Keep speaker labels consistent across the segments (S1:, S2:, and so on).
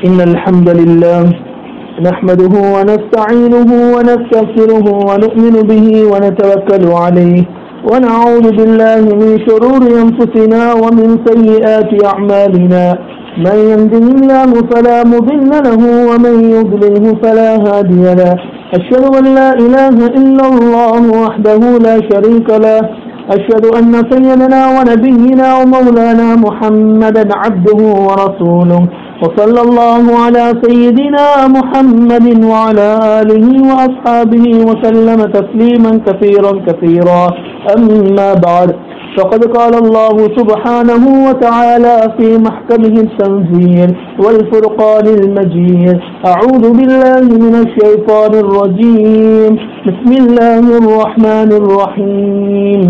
S1: إن الحمد لله نحمده ونستعينه ونستغفره ونؤمن به ونتوكل عليه ونعوذ بالله من شرور أنفسنا ومن سيئات أعمالنا من يهده الله فلا مضل له ومن يضلله فلا هادي له أشهد أن لا إله إلا الله وحده لا شريك له أشهد أن سيدنا ونبينا ومولانا محمدا عبده ورسوله وصلى الله على سيدنا محمد وعلى آله وأصحابه وسلم تسليما كثيرا كثيرا أما بعد فقد قال الله سبحانه وتعالى في محكمه التنزيل والفرقان المجيد أعوذ بالله من الشيطان الرجيم بسم الله الرحمن الرحيم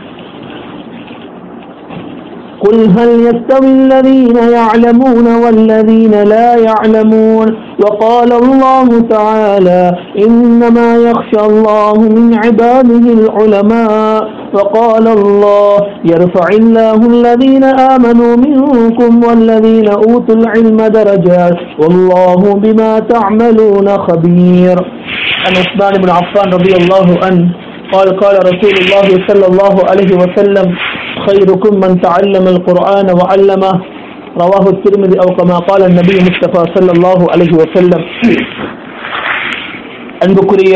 S1: قل هل يستوي الذين يعلمون والذين لا يعلمون وقال الله تعالى إنما يخشى الله من عباده العلماء وقال الله يرفع الله الذين آمنوا منكم والذين أوتوا العلم درجات والله بما تعملون خبير عن عثمان بن عفان رضي الله عنه قال قال رسول الله صلى الله عليه وسلم خيركم من تعلم القرآن وعلمه رواه الترمذي أو كما قال النبي مصطفى صلى الله عليه وسلم அன்புக்குரிய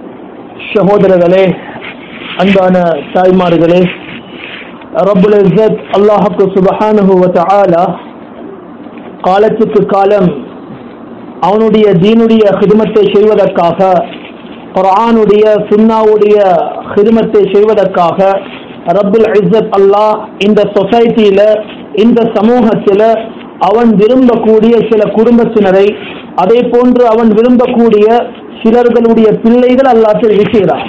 S1: சகோதரர்களே அன்பான தாய்மார்களே ரப்புல் இஸ்ஸத் அல்லாஹுக்கு சுபஹானஹு வ தஆலா காலத்துக்கு காலம் அவனுடைய தீனுடைய ஹிதமத்தை செய்வதற்காக குர்ஆனுடைய சுன்னாவுடைய ஹிதமத்தை செய்வதற்காக ரப்புல் இஸ்ஸத் அல்லாஹ் இந்த சொசைட்டியில இந்த சமூகத்தில் அவன் விரும்பக்கூடிய சில குடும்பத்தினரை அதே போன்று அவன் விரும்பக்கூடிய சிலர்களுடைய பிள்ளைகள் அல்லாஹ் தெரிவிக்கிறார்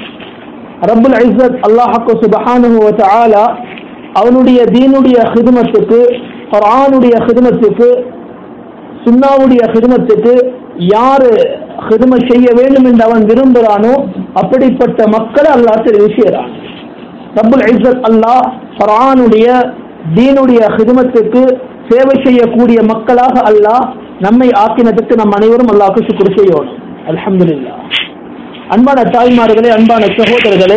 S1: ரப்புல் இஸ்ஸத் அல்லாஹு சுபஹானஹு வ தஆலா அவனுடைய தீனுடைய ஹிதமத்துக்கு குர்ஆனுடைய ஹிதமத்துக்கு சுன்னாவுடைய ஹிதமத்துக்கு யாரு ஹிதம செய்ய வேண்டும் என்று அவன் விரும்புகிறானோ அப்படிப்பட்ட மக்களை அல்லாஹ் தெரிவிக்கிறான் ரப்புல் இஸ்ஸத் அல்லாஹ் குர்ஆனுடைய தீனுடைய ஹிதமத்துக்கு சேவை செய்யக்கூடிய மக்களாக அல்லாஹ் நம்மை ஆக்கினதுக்கு நம் அனைவரும் அல்லாஹ்க்கு சுக்குர் செய்யணும் அல்ஹம்துலில்லாஹ் அன்பான தாய்மார்களே அன்பான சகோதரர்களே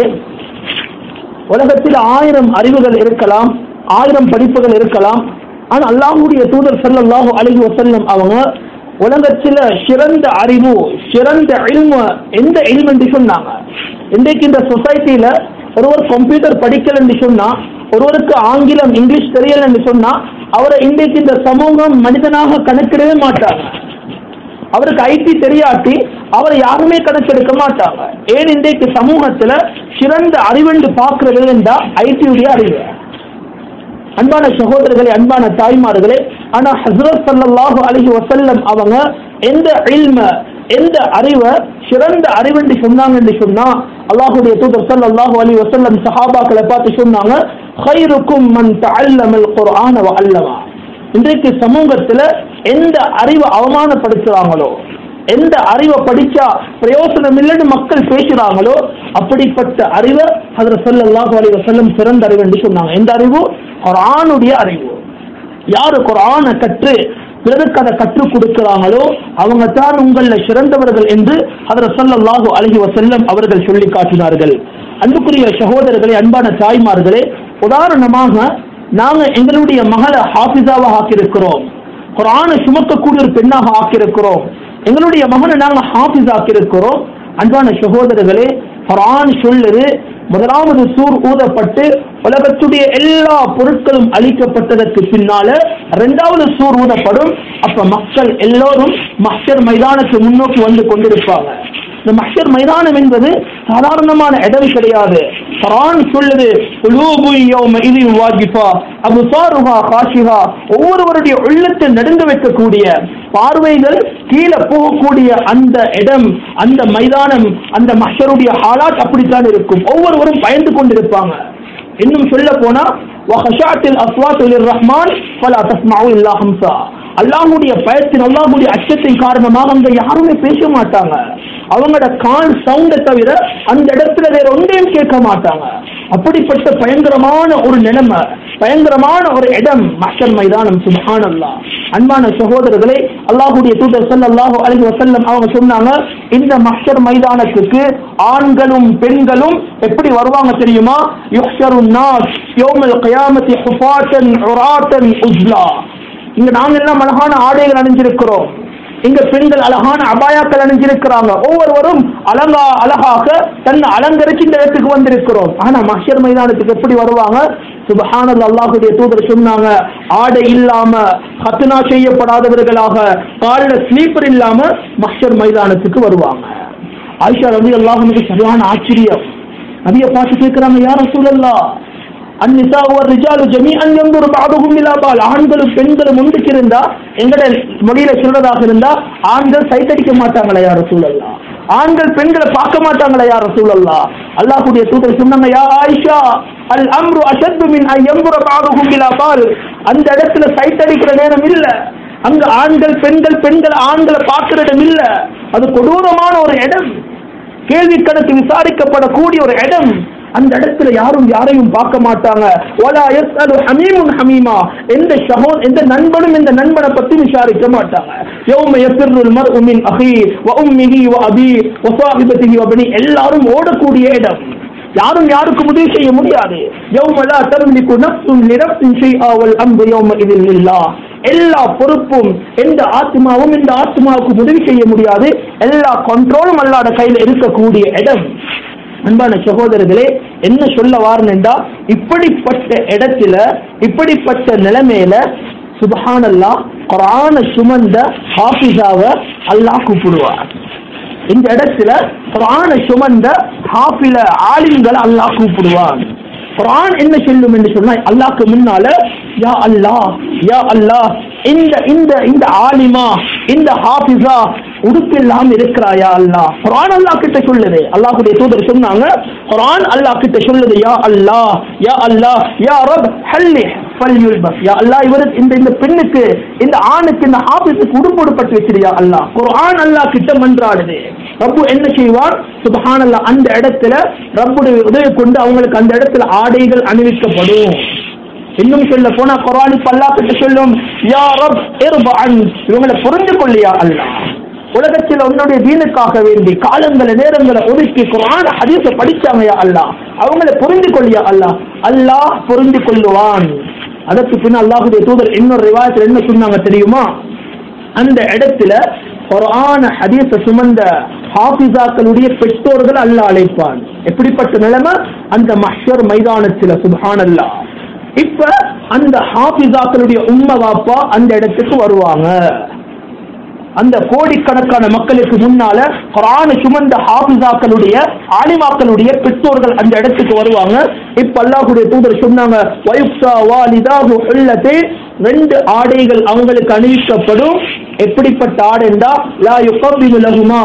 S1: உலகத்தில் ஆயிரம் அறிவுகள் இருக்கலாம் ஆயிரம் படிப்புகள் இருக்கலாம் ஆனால் அல்லாஹுடைய தூதர் ஸல்லல்லாஹு அலைஹி வஸல்லம் அவங்க உலகத்தில் சிறந்த அறிவு சிறந்த இல்ம எந்த இல்ம் என்று சொன்னாங்க இன்றைக்கு இந்த சொசைட்டியில ஒருவர் கம்ப்யூட்டர் படிக்கல என்று சொன்னா ஒருவருக்கு ஆங்கிலம் இங்கிலீஷ் தெரியல என்று சொன்னா அவரை இன்றைக்கு இந்த சமூகம் மனிதனாக கணக்கிடவே மாட்டாங்க அவருக்கு ஐடி தெரியாட்டி அவரை யாருமே கணக்கெடுக்க மாட்டாங்க ஏன் இன்றைக்கு சமூகத்துல சிறந்த அறிவென்று பார்க்கிறது என்றா ஐடியுடைய அறிவு அன்பான சகோதரர்களே அன்பான தாய்மார்களே ஆனா ஹசரத் சல்லாஹு அலஹி வசல்லம் அவங்க எந்த இல்ம எந்த அறிவை சிறந்த அறிவென்று சொன்னாங்க என்று சொன்னா அல்லாஹுடைய தூதர் சல்லாஹு அலி வசல்லம் சஹாபாக்களை பார்த்து சொன்னாங்க ஹைருக்கும் மன் தஅல்லமல் குர்ஆன வ அல்லமா இன்றைக்கு சமூகத்துல எந்த அறிவை அவமானப்படுத்துறாங்களோ எந்த அறிவை படிச்சா பிரயோசனம் இல்லைன்னு மக்கள் பேசுறாங்களோ அப்படிப்பட்ட அறிவை அதில் சொல்லல்லாஹு அலைஹி வஸல்லம் சிறந்த அறிவு என்று சொன்னாங்க எந்த அறிவு குர்ஆனுடைய அறிவு யாரு குர்ஆனை கற்று பிறருக்கு அதை கற்றுக் கொடுக்கிறாங்களோ அவங்க தான் உங்களில் சிறந்தவர்கள் என்று அதில் சொல்லல்லாஹு அலைஹி வஸல்லம் அவர்கள் சொல்லி காட்டினார்கள் அன்புக்குரிய சகோதரர்களே அன்பான தாய்மார்களே உதாரணமாக நாங்க எங்களுடைய மகளை ஹாஃபிஸாவாக ஆக்கியிருக்கிறோம் குரானை சுமக்கக்கூடிய ஒரு பெண்ணாக ஆக்கியிருக்கிறோம் எங்களுடைய மகனை நாங்க ஹாஃபிஸ் ஆக்கியிருக்கிறோம் அன்பான சகோதரர்களே குரான் சொல்லுது முதலாவது சூர் ஊதப்பட்டு உலகத்துடைய எல்லா பொருட்களும் அழிக்கப்பட்டதற்கு பின்னால இரண்டாவது சூர் ஊதப்படும் அப்ப மக்கள் எல்லோரும் மஹ்ஷர் மைதானத்தை முன்னோக்கி வந்து கொண்டிருப்பாங்க இந்த மஹ்ஷர் மைதானம் என்பது சாதாரணமான இடம் கிடையாது குரான் சொல்லுது குலூபு யௌம இதின் வாஜிஃபா அபுசாருஹா காஷிஹா ஒவ்வொருவருடைய உள்ளத்தை நடுங்க வைக்கக்கூடிய பார்வைகள் கீழே போகக்கூடிய அந்த இடம் அந்த மைதானம் அந்த மஹ்ஷருடைய ஹாலாட் அப்படித்தான் இருக்கும் ஒவ்வொருவரும் பயந்து கொண்டிருப்பாங்க இன்னும் சொல்ல போனா வஹஷாத்தில் அஸ்வாத் ரஹ்மான் ஃபலா தஸ்மஉ இல்லா ஹம்சா அல்லாஹ்வுடைய பயத்தின் அல்லாஹ்வுடைய அச்சத்தின் காரணமாக அங்க யாருமே பேச மாட்டாங்க அவங்களோட கால் சவுண்டை தவிர அந்த இடத்துல வேற ஒன்றையும் கேட்க மாட்டாங்க அப்படிப்பட்ட பயங்கரமான ஒரு நிலைமை பயங்கரமான ஒரு இடம் மஷர் மைதானம் சுபஹானல்லாஹ் அன்பான சகோதரர்களே அல்லாஹுடைய தூதர் ஸல்லல்லாஹு அலைஹி வஸல்லம் அவங்க சொன்னாங்க இந்த மஹ்ஷர் மைதானத்துக்கு ஆண்களும் பெண்களும் எப்படி வருவாங்க தெரியுமா யுஹ்ஷரு நாஸ் யௌமல் கியாமத்தி ஹுஃபாத்தன் உராத்தன் உஸ்லா இங்க நாங்க எல்லாம் அழகான ஆடைகள் அணிஞ்சிருக்கிறோம் இங்க பெண்கள் அழகான அபாயாக்கள் அணிஞ்சிருக்கிறாங்க ஒவ்வொருவரும் அலங்கா அழகாக தன்னை அலங்கரிச்சு இந்த இடத்துக்கு வந்திருக்கிறோம் ஆனா மஹ்ஷர் மைதானத்துக்கு எப்படி வருவாங்க சுபஹானல் அல்லாஹுடைய தூதர் சொன்னாங்க ஆடை இல்லாம ஹத்னா செய்யப்படாதவர்களாக காலில் ஸ்லீப்பர் இல்லாம மஹ்ஷர் மைதானத்துக்கு வருவாங்க ஆயிஷா ரவி அல்லாஹுக்கு சரியான ஆச்சரியம் நபியை பார்த்து கேட்கிறாங்க யார் ரசூலல்லா அந்நிசா ஒரு ரிஜாலு ஜமீஅன் யன்துரு பஅதுஹும் இலா பால் ஆண்களும் பெண்களும் ஒன்றுக்கு இருந்தா எங்கட மொழியில சொல்றதாக இருந்தா ஆண்கள் சைட் அடிக்க மாட்டாங்களா யார் ரசூலல்லா ஆண்கள் பெண்களை பார்க்க மாட்டாங்களா யார் ரசூலல்லா அல்லாஹ்வுடைய தூதர் சொன்னாங்க யா ஆயிஷா அல் அம்ரு அஷத்து மின் ஐ யன்துரு பஅதுஹும் இலா பால் அந்த இடத்துல சைட் அடிக்கிற நேரம் இல்ல அங்க ஆண்கள் பெண்கள் பெண்கள் ஆண்களை பார்க்கிற இடம் இல்ல அது கொடூரமான ஒரு இடம் கேள்வி கணக்கு விசாரிக்கப்படக்கூடிய ஒரு இடம் அந்த இடத்துல யாரும் யாரையும் பார்க்க மாட்டாங்க ஒலா யஸ்அலு ஹமீமுன் ஹமீமா எந்த ஷஹோ எந்த நண்பனும் இந்த நண்பனை பத்தி விசாரிக்க மாட்டாங்க யௌம யஃபிர்ருல் மர்உ மின் அஹி வ உம்மிஹி வ அபி வ ஸாஹிபத்திஹி வ பனி எல்லாரும் ஓடக்கூடிய இடம் யாரும் யாருக்கும் உதவி செய்ய முடியாது யௌம லா தம்லிகு நஃப்சுன் லினஃப்சின் ஷைஆ வல் அம்ரு யௌம இதில் லில்லாஹ் எல்லா பொறுப்பும் எந்த ஆத்மாவும் இந்த ஆத்மாவுக்கு உதவி செய்ய முடியாது எல்லா கண்ட்ரோலும் அல்லாத கையில் இருக்கக்கூடிய இடம் அன்பான சகோதரர்களே என்ன சொல்ல வாரணுண்டா இப்படிப்பட்ட இடத்துல இப்படிப்பட்ட நிலைமையில சுபஹானல்லா குரான சுமந்த ஹாஃபிஸாவை அல்லாஹ் கூப்பிடுவார் இந்த இடத்துல குரான சுமந்த ஹாஃபில ஆலிம்களை அல்லாஹ் கூப்பிடுவான் குரான் என்ன சொல்லும் என்று சொன்னா அல்லாஹ்க்கு முன்னால யா அல்லாஹ் யா அல்லாஹ் இந்த இந்த இந்த ஆலிமா இந்த ஹாஃபிஸா உடுப்பில்லாம இருக்கிறாயா அல்லாஹ் குரான் அல்லாஹ் கிட்ட சொல்லுது அல்லாஹ்வுடைய தூதர் சொன்னாங்க குரான் அல்லாஹ் கிட்ட சொல்லுது யா அல்லாஹ் யா அல்லாஹ் யா ரப் ஹல்லி ஃபல்யுல்பஸ் யா அல்லாஹ் இவருக்கு இந்த இந்த பெண்ணுக்கு இந்த ஆணுக்கு இந்த ஹாஃபிஸுக்கு உடும்போடுப்பட்டு வச்சிருயா அல்லாஹ் குரான் அல்லாஹ் கிட்ட மன்றாடுது ரப்பு என்ன செய்வார் சுபஹானல்லாஹ் அந்த இடத்துல ரப்புடைய உதவி கொண்டு அவங்களுக்கு அந்த இடத்துல ஆடைகள் அணிவிக்கப்படும் இன்னும் சொல்ல போனா குரான் இப்ப அல்லாஹ் கிட்ட சொல்லும் யா ரப் இர்பஅன் இவங்களை புரிந்து கொள்ளியா அல்லாஹ் உலகத்தில் உன்னுடைய தீனுக்காக வேண்டி காலங்களை நேரங்களை ஒதுக்கி குரான் ஹதீஸ படிச்சாங்க யா அல்லாஹ் அவங்களை புரிந்து கொள்ளியா அல்லாஹ் அல்லாஹ் புரிந்து கொள்ளுவான் அதற்கு பின் அல்லாஹுடைய தூதர் இன்னொரு ரிவாயத்தில் என்ன சொன்னாங்க தெரியுமா அந்த இடத்துல குர்ஆன ஹதீஸ சுமந்த ஹாஃபிஸாக்களுடைய பெற்றோர்கள் அல்லாஹ் அழைப்பான் எப்படிப்பட்ட நிலைமை அந்த மஹ்ஷர் மைதானத்தில் சுப்ஹானல்லாஹ் இப்ப அந்த ஹாஃபிஸாக்களுடைய உம்மை வாப்பா அந்த இடத்துக்கு வருவாங்க அந்த கோடிக்கணக்கான மக்களுக்கு முன்னால குரான சுமந்த ஹாஃபிஸாக்களுடைய ஆலிமாக்களுடைய பெற்றோர்கள் அந்த இடத்துக்கு வருவாங்க இப்ப அல்லாஹ்வுடைய தூதர் சொன்னாங்க வயுக்ஸா வாலிதாஹு ஹுல்லத்தே ரெண்டு ஆடைகள் அவங்களுக்கு அணிவிக்கப்படும் எப்படிப்பட்ட ஆடைண்டா லா யுகபிலு லஹுமா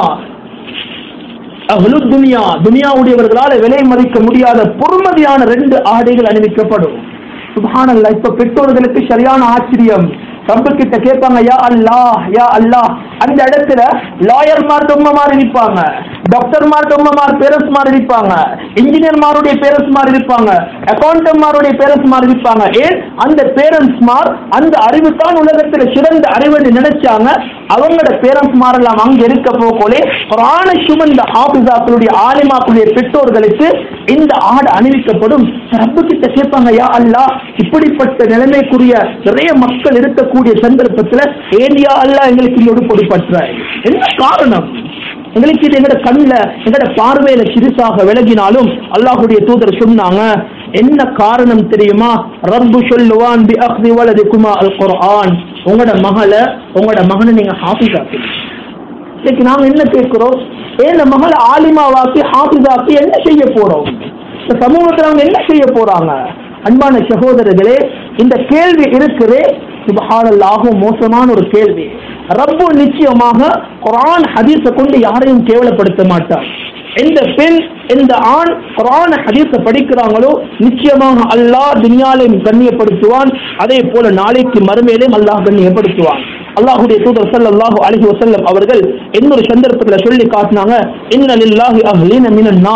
S1: அஹ்லு துனியா துனியாவுடையவர்களால் விலை மதிக்க முடியாத பொறுமதியான ரெண்டு ஆடைகள் அணிவிக்கப்படும் சுபஹானல்லாஹ் இப்ப பெற்றோர்களுக்கு சரியான ஆச்சரியம் ரப்பு கிட்ட கேட்பாங்க யா அல்லாஹ் யா அல்லாஹ் அந்த இடத்துல லாயர்மார் டொம்மமார் இருப்பாங்க டாக்டர்மார் டொம்மமார் பேரஸ்மார் இருப்பாங்க இன்ஜினியர்மாருடைய பேரஸ்மார் இருப்பாங்க அக்கௌண்டன்ட்மாருடைய பேரஸ்மார் இருப்பாங்க ஏன் அந்த பேரண்ட்ஸ்மார் அந்த அறிவு தான் உலகத்துல சிறந்த அறிவுன்னு நினைச்சாங்க அவங்களோட பேரண்ட்ஸ்மார் எல்லாம் அங்க இருக்க போகலே குரான சுமந்த ஹாஃபிஸாக்களுடைய ஆலிமாக்களுடைய பெற்றோர்களுக்கு இந்த ஆடு அணிவிக்கப்படும் ரப்பு கிட்ட கேட்பாங்க யா அல்லாஹ் இப்படிப்பட்ட நிலைமைக்குரிய நிறைய மக்கள் இருக்கக்கூடிய சந்தர்ப்பத்துல ஏனியா அல்லா எங்களுக்கு இங்க உடுப்படுப்பற்ற என்ன காரணம் எங்களுக்கு இது எங்கட கண்ணுல எங்கட பார்வையில சிறுசாக விலகினாலும் அல்லாஹுடைய தூதர் சொன்னாங்க என்ன காரணம் தெரியுமா ரப்பு சொல்லுவான் பி அஹ்தி வலதிக்குமா அல் குர்ஆன் உங்களோட மகளை உங்களோட மகனை நீங்க ஹாஃபிஸ் ஆக்கி இன்னைக்கு நாங்க என்ன கேட்கிறோம் ஏன் மகளை ஆலிமாவாக்கி ஹாஃபிஸாக்கி என்ன செய்ய போறோம் இந்த சமூகத்தில் அவங்க என்ன செய்ய போறாங்க அன்பான சகோதரர்களே இந்த கேள்வி இருக்குது சுபஹானல்லாகும் மோசமான ஒரு கேள்வி ரப்பு நிச்சயமாக குரான் ஹதீஸை கொண்டு யாரையும் கேவலப்படுத்த மாட்டார் எந்த பெண் எந்த ஆண் குரான் ஹதீஸை படிக்கிறாங்களோ நிச்சயமாக அல்லாஹ் துன்யாலையும் கண்ணியப்படுத்துவான் அதே போல நாளைக்கு மறுமையிலையும் அல்லாஹ் கண்ணியப்படுத்துவான் அல்லாஹுடைய தூதர் ஸல்லல்லாஹு அலைஹி வஸல்லம் அவர்கள் இன்னொரு சந்தர்ப்பத்தில் சொல்லி காட்டினாங்க இன்ன லில்லாஹி அஹ்லீன மினன் நாஸ்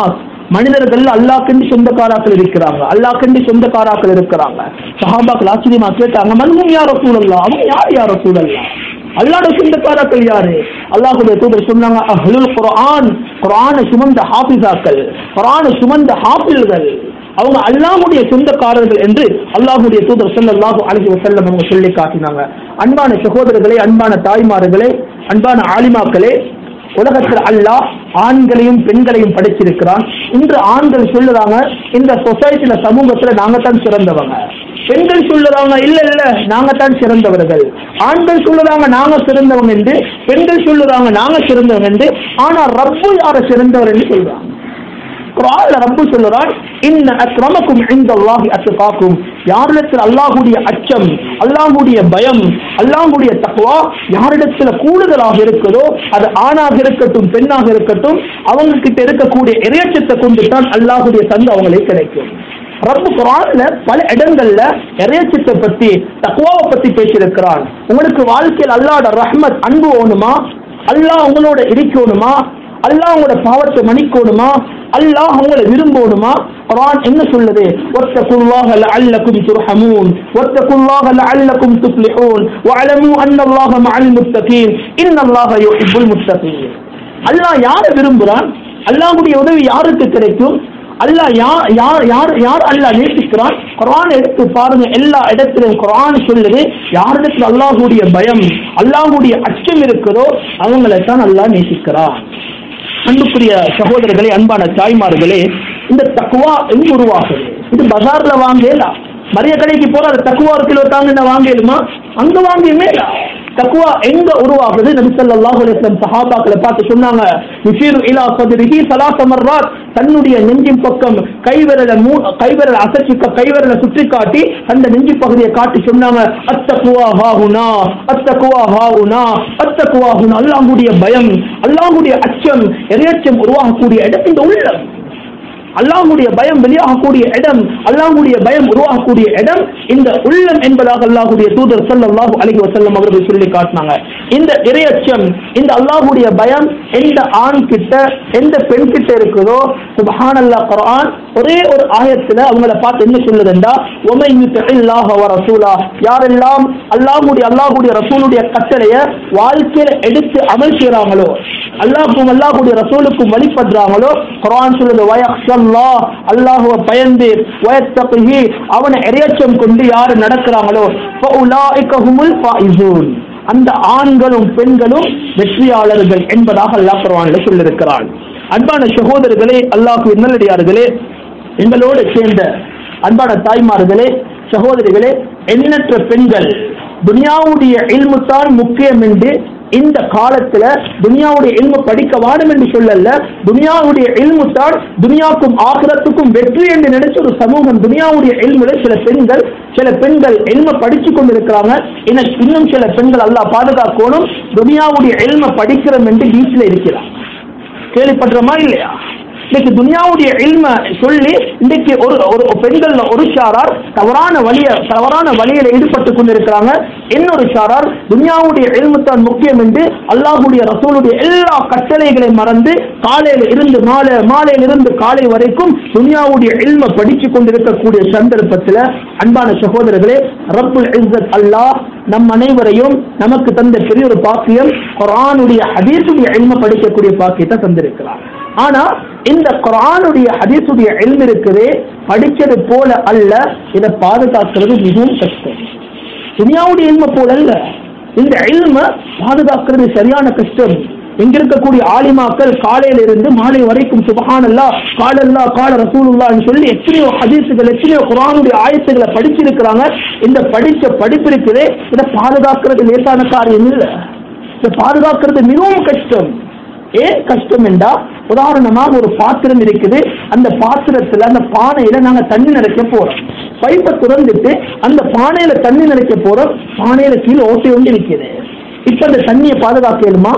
S1: மனிதர்கள் அல்லாஹ்க்கென்று சொந்தக்காராக்கள் இருக்கிறாங்க அல்லாஹ்க்கென்று சொந்தக்காராக்கள் இருக்கிறாங்க சஹாபாக்கள் ஆச்சரியமா கேட்டாங்க மன்ஹும் யார் ரசூலல்லா அவங்க யார் யார் ரசூலல்லா அல்லாஹ்வுடைய சொந்தக்காராக்கள் யாரு அல்லாஹ்வுடைய தூதர் சொன்னாங்க அஹ்லுல் குர்ஆன் குர்ஆனை சுமந்த ஹாஃபிஸாக்கள் குர்ஆனை சுமந்த ஹாஃபில்கள் அவங்க அல்லாஹ்வுடைய சொந்தக்காரர்கள் என்று அல்லாஹ்வுடைய தூதர் ஸல்லல்லாஹு அலைஹி வஸல்லம் அவங்க சொல்லி காட்டினாங்க அன்பான சகோதரர்களே அன்பான தாய்மார்களே அன்பான ஆலிமாக்களே உலகத்தில் அல்லாஹ் ஆண்களையும் பெண்களையும் படைச்சிருக்கிறான் இன்று ஆண்கள் சொல்லுறாங்க இந்த சொசைட்டில சமூகத்துல நாங்க தான் சிறந்தவங்க பெண்கள் சொல்லுறாங்க இல்ல இல்ல நாங்க தான் சிறந்தவர்கள் ஆண்கள் சொல்லுறாங்க நாங்க சிறந்தவங்க என்று பெண்கள் சொல்லுறாங்க நாங்க சிறந்தவங்க என்று ஆனா ரப்பு யார சிறந்தவர் என்று சொல்றாங்க குர்ஆன்ல ரப்பு சொல்லுறான் இன்ன அக்ரமக்கும் இன்தல்லாஹி அத்காக்கும் யாரிடத்தில் அல்லாஹ்வுடைய அச்சம் அல்லாஹ்வுடைய பயம் அல்லாஹ்வுடைய தக்வா யாரிடத்தில் கூடுதலாக இருக்குதோ அது ஆணாக இருக்கட்டும் பெண்ணாக இருக்கட்டும் அவங்க கிட்ட இருக்கக்கூடிய இறையச்சத்தை கொண்டு தான் அல்லாஹ்வுடைய தந்து அவங்களுக்கு கிடைக்கும் ரப்பு குரான்ல பல இடங்கள்ல இறையச்சத்தை பத்தி தக்குவாவை பத்தி பேசியிருக்கிறான் உங்களுக்கு வாழ்க்கையில் அல்லாஹ்வோட ரஹ்மத் அன்பு வேணுமா அல்லாஹ் உங்களோட இருக்கணுமா அல்லாஹ் உங்களோட பாவத்தை மன்னிக்கணுமா அல்லாஹ் உங்களை விரும்பணுமா குர்ஆன் என்ன சொல்லுது வத்தகுல்லாஹ லஅல்லக்கும் துர்ஹமூன் வத்தகுல்லாஹ லஅல்லக்கும் துஃப்லிஹூன் வஅலமு அன்னல்லாஹ மஅல் முத்தகீன் இன்னல்லாஹ யுஹிப்புல் முத்தகீன் அல்லாஹ் யாரை விரும்புறான் அல்லாஹ்வுடைய உதவி யாருக்கு கிடைக்கும் அல்லாஹ் யார் யார் யார் யார் அல்லாஹ் நேசிக்கிறான் குர்ஆன் எடுத்து பாருங்க எல்லா இடத்திலும் குர்ஆன் சொல்லுது யாரிடத்தில் அல்லாஹ்வுடைய பயம் அல்லாஹ்வுடைய அச்சம் இருக்குதோ அவங்களை தான் அல்லாஹ் நேசிக்கிறான் அன்புக்குரிய சகோதரர்களே அன்பான தாய்மார்களே இந்த தக்குவா எங்க உருவாகுது இது பஜார்ல வாங்கலாம் மரிய கடைக்கு போற அது தக்குவா ஒரு கிலோ தாங்க வாங்கலுமா அங்க வாங்கியுமே தக்குவா எங்க உருவாகுது நபி ஸல்லல்லாஹு அலைஹி வஸல்லம் சஹாபாக்களை பார்த்து சொன்னாங்க யுஷீரு இலா சத்ரிஹி ஸலாஸ மர்ராத் தன்னுடைய நெஞ்சின் பக்கம் கைவிரல மூ கைவிரல் அசைச்சு கைவிரலை சுற்றி காட்டி அந்த நெஞ்சு பகுதியை காட்டி சொன்னாங்க அத்தக்குவா ஹாஹுனா அத்தக்குவா ஹாஹுனா அத்தக்குவா ஹுனா அல்லாஹ்வுடைய பயம் அல்லாஹ்வுடைய அச்சம் இறையச்சம் உருவாகக்கூடிய இடம் இந்த உள்ளம் அல்லாஹ்வுடைய பயம் வெளியாகக்கூடிய இடம் அல்லாஹ்வுடைய பயம் உருவாகக்கூடிய இடம் இந்த உள்ளம் என்பதாக அல்லாஹ்வுடைய தூதர் ஸல்லல்லாஹு அலைஹி வஸல்லம் அவர்கள் சொல்லி காட்டினாங்க இந்த இறையச்சம் இந்த அல்லாஹ்வுடைய பயம் எந்த ஆண் கிட்ட எந்த பெண் கிட்ட இருக்குதோ சுப்ஹானல்லாஹ் குர்ஆன் ஒரே ஒரு ஆயத்துல அவங்கள பார்த்து என்ன சொல்லுதுண்டா ஒமை யுத்தில்லாஹ வ ரசூலா யாரெல்லாம் அல்லாஹ்வுடைய அல்லாஹ்வுடைய ரசூலுடைய கட்டளைய வாழ்க்கையில எடுத்து அமல் செய்றாங்களோ அல்லாஹ்வுக்கும் அல்லாஹ்வுடைய ரசூலுக்கும் வழிபடுறாங்களோ குர்ஆன் சொல்லுது வயக்ஷல்லா அல்லாஹ்வை பயந்து வயத்தகிஹி அவனை இறையச்சம் கொண்டு யார் நடக்கிறாங்களோ ஃபஉலாயிக ஹுமுல் ஃபாயிசூன் அந்த ஆண்களும் பெண்களும் வெற்றியாளர்கள் என்பதாக அல்லாஹ் குர்ஆன்ல சொல்லியிருக்கிறான் அன்பான சகோதரர்களே அல்லாஹ் நல்லடியார்களே எங்களோடு சேர்ந்த அன்பான தாய்மார்களே சகோதரிகளே எண்ணற்ற பெண்கள் துனியாவுடைய இல்முத்தான் முக்கியம் என்று இந்த காலத்துல துனியாவுடைய இல்மு படிக்க வாடும் என்று சொல்லல துனியாவுடைய இல்மு தான் துனியாவுக்கும் ஆகிரத்துக்கும் வெற்றி என்று நினைச்ச ஒரு சமூகம் துனியாவுடைய இல்முல சில பெண்கள் சில பெண்கள் இல்ம படிச்சு கொண்டிருக்கிறாங்க இன்னும் இன்னும் சில பெண்கள் அல்லாஹ் பாதுகாக்கணும் துனியாவுடைய இல்ம படிக்கிறோம் என்று வீட்டில் இருக்கிறாங்க கேள்விப்படுறோமா இல்லையா இன்னைக்கு துனியாவுடைய இல்ம சொல்லி இன்னைக்கு ஒரு ஒரு பெண்கள்ல ஒரு ஷாரார் தவறான வழிய தவறான வழியில ஈடுபட்டு கொண்டிருக்கிறாங்க இன்னொரு ஷாரார் துனியாவுடைய இல்மு தான் முக்கியம் என்று அல்லாஹுடைய ரசூலுடைய எல்லா கட்டளைகளை மறந்து காலையில இருந்து மாலை மாலையில இருந்து காலை வரைக்கும் துனியாவுடைய இல்ம படிச்சு கொண்டிருக்கக்கூடிய சந்தர்ப்பத்தில் அன்பான சகோதரர்களே ரப்புல் இஸ்ஸத் அல்லாஹ் நம் அனைவரையும் நமக்கு தந்த பெரிய ஒரு பாக்கியம் குரானுடைய ஹதீஸுடைய இல்ம படிக்கக்கூடிய பாக்கியத்தை தந்திருக்கிறார் ஆனா இந்த குரானுடைய ஹதீஸுடைய இல்ம இருக்குதே படிச்சது போல அல்ல இதை பாதுகாக்கிறது மிகவும் கஷ்டம் துனியாவுடைய இல்ம போல அல்ல இந்த இல்ம பாதுகாக்கிறது சரியான கஷ்டம் இங்க இருக்கக்கூடிய ஆலிமாக்கள் காலையில இருந்து மாலை வரைக்கும் சுபஹானல்லா காலல்லா கால ரசூலுல்லான்னு சொல்லி எத்தனையோ ஹதீஸுகள் எத்தனையோ குரானுடைய ஆயத்துகளை படிச்சிருக்கிறாங்க இந்த படிச்ச படிப்பு இருக்குதே இதை பாதுகாக்கிறது லேசான காரியம் இல்லை இதை பாதுகாக்கிறது மிகவும் கஷ்டம் ஏன் கஷ்டம் என்றா உதாரணமாக ஒரு பாத்திரம் இருக்குது அந்த பாத்திரத்துல அந்த பானையில நாங்க தண்ணி நிறைக்க போறோம் பைப்பை திறந்துட்டு அந்த பானையில தண்ணி நிறைக்க போறோம் பானையில கீழே ஓட்டை ஒன்று இருக்குது இப்ப அந்த தண்ணியை பாதுகாக்கலுமா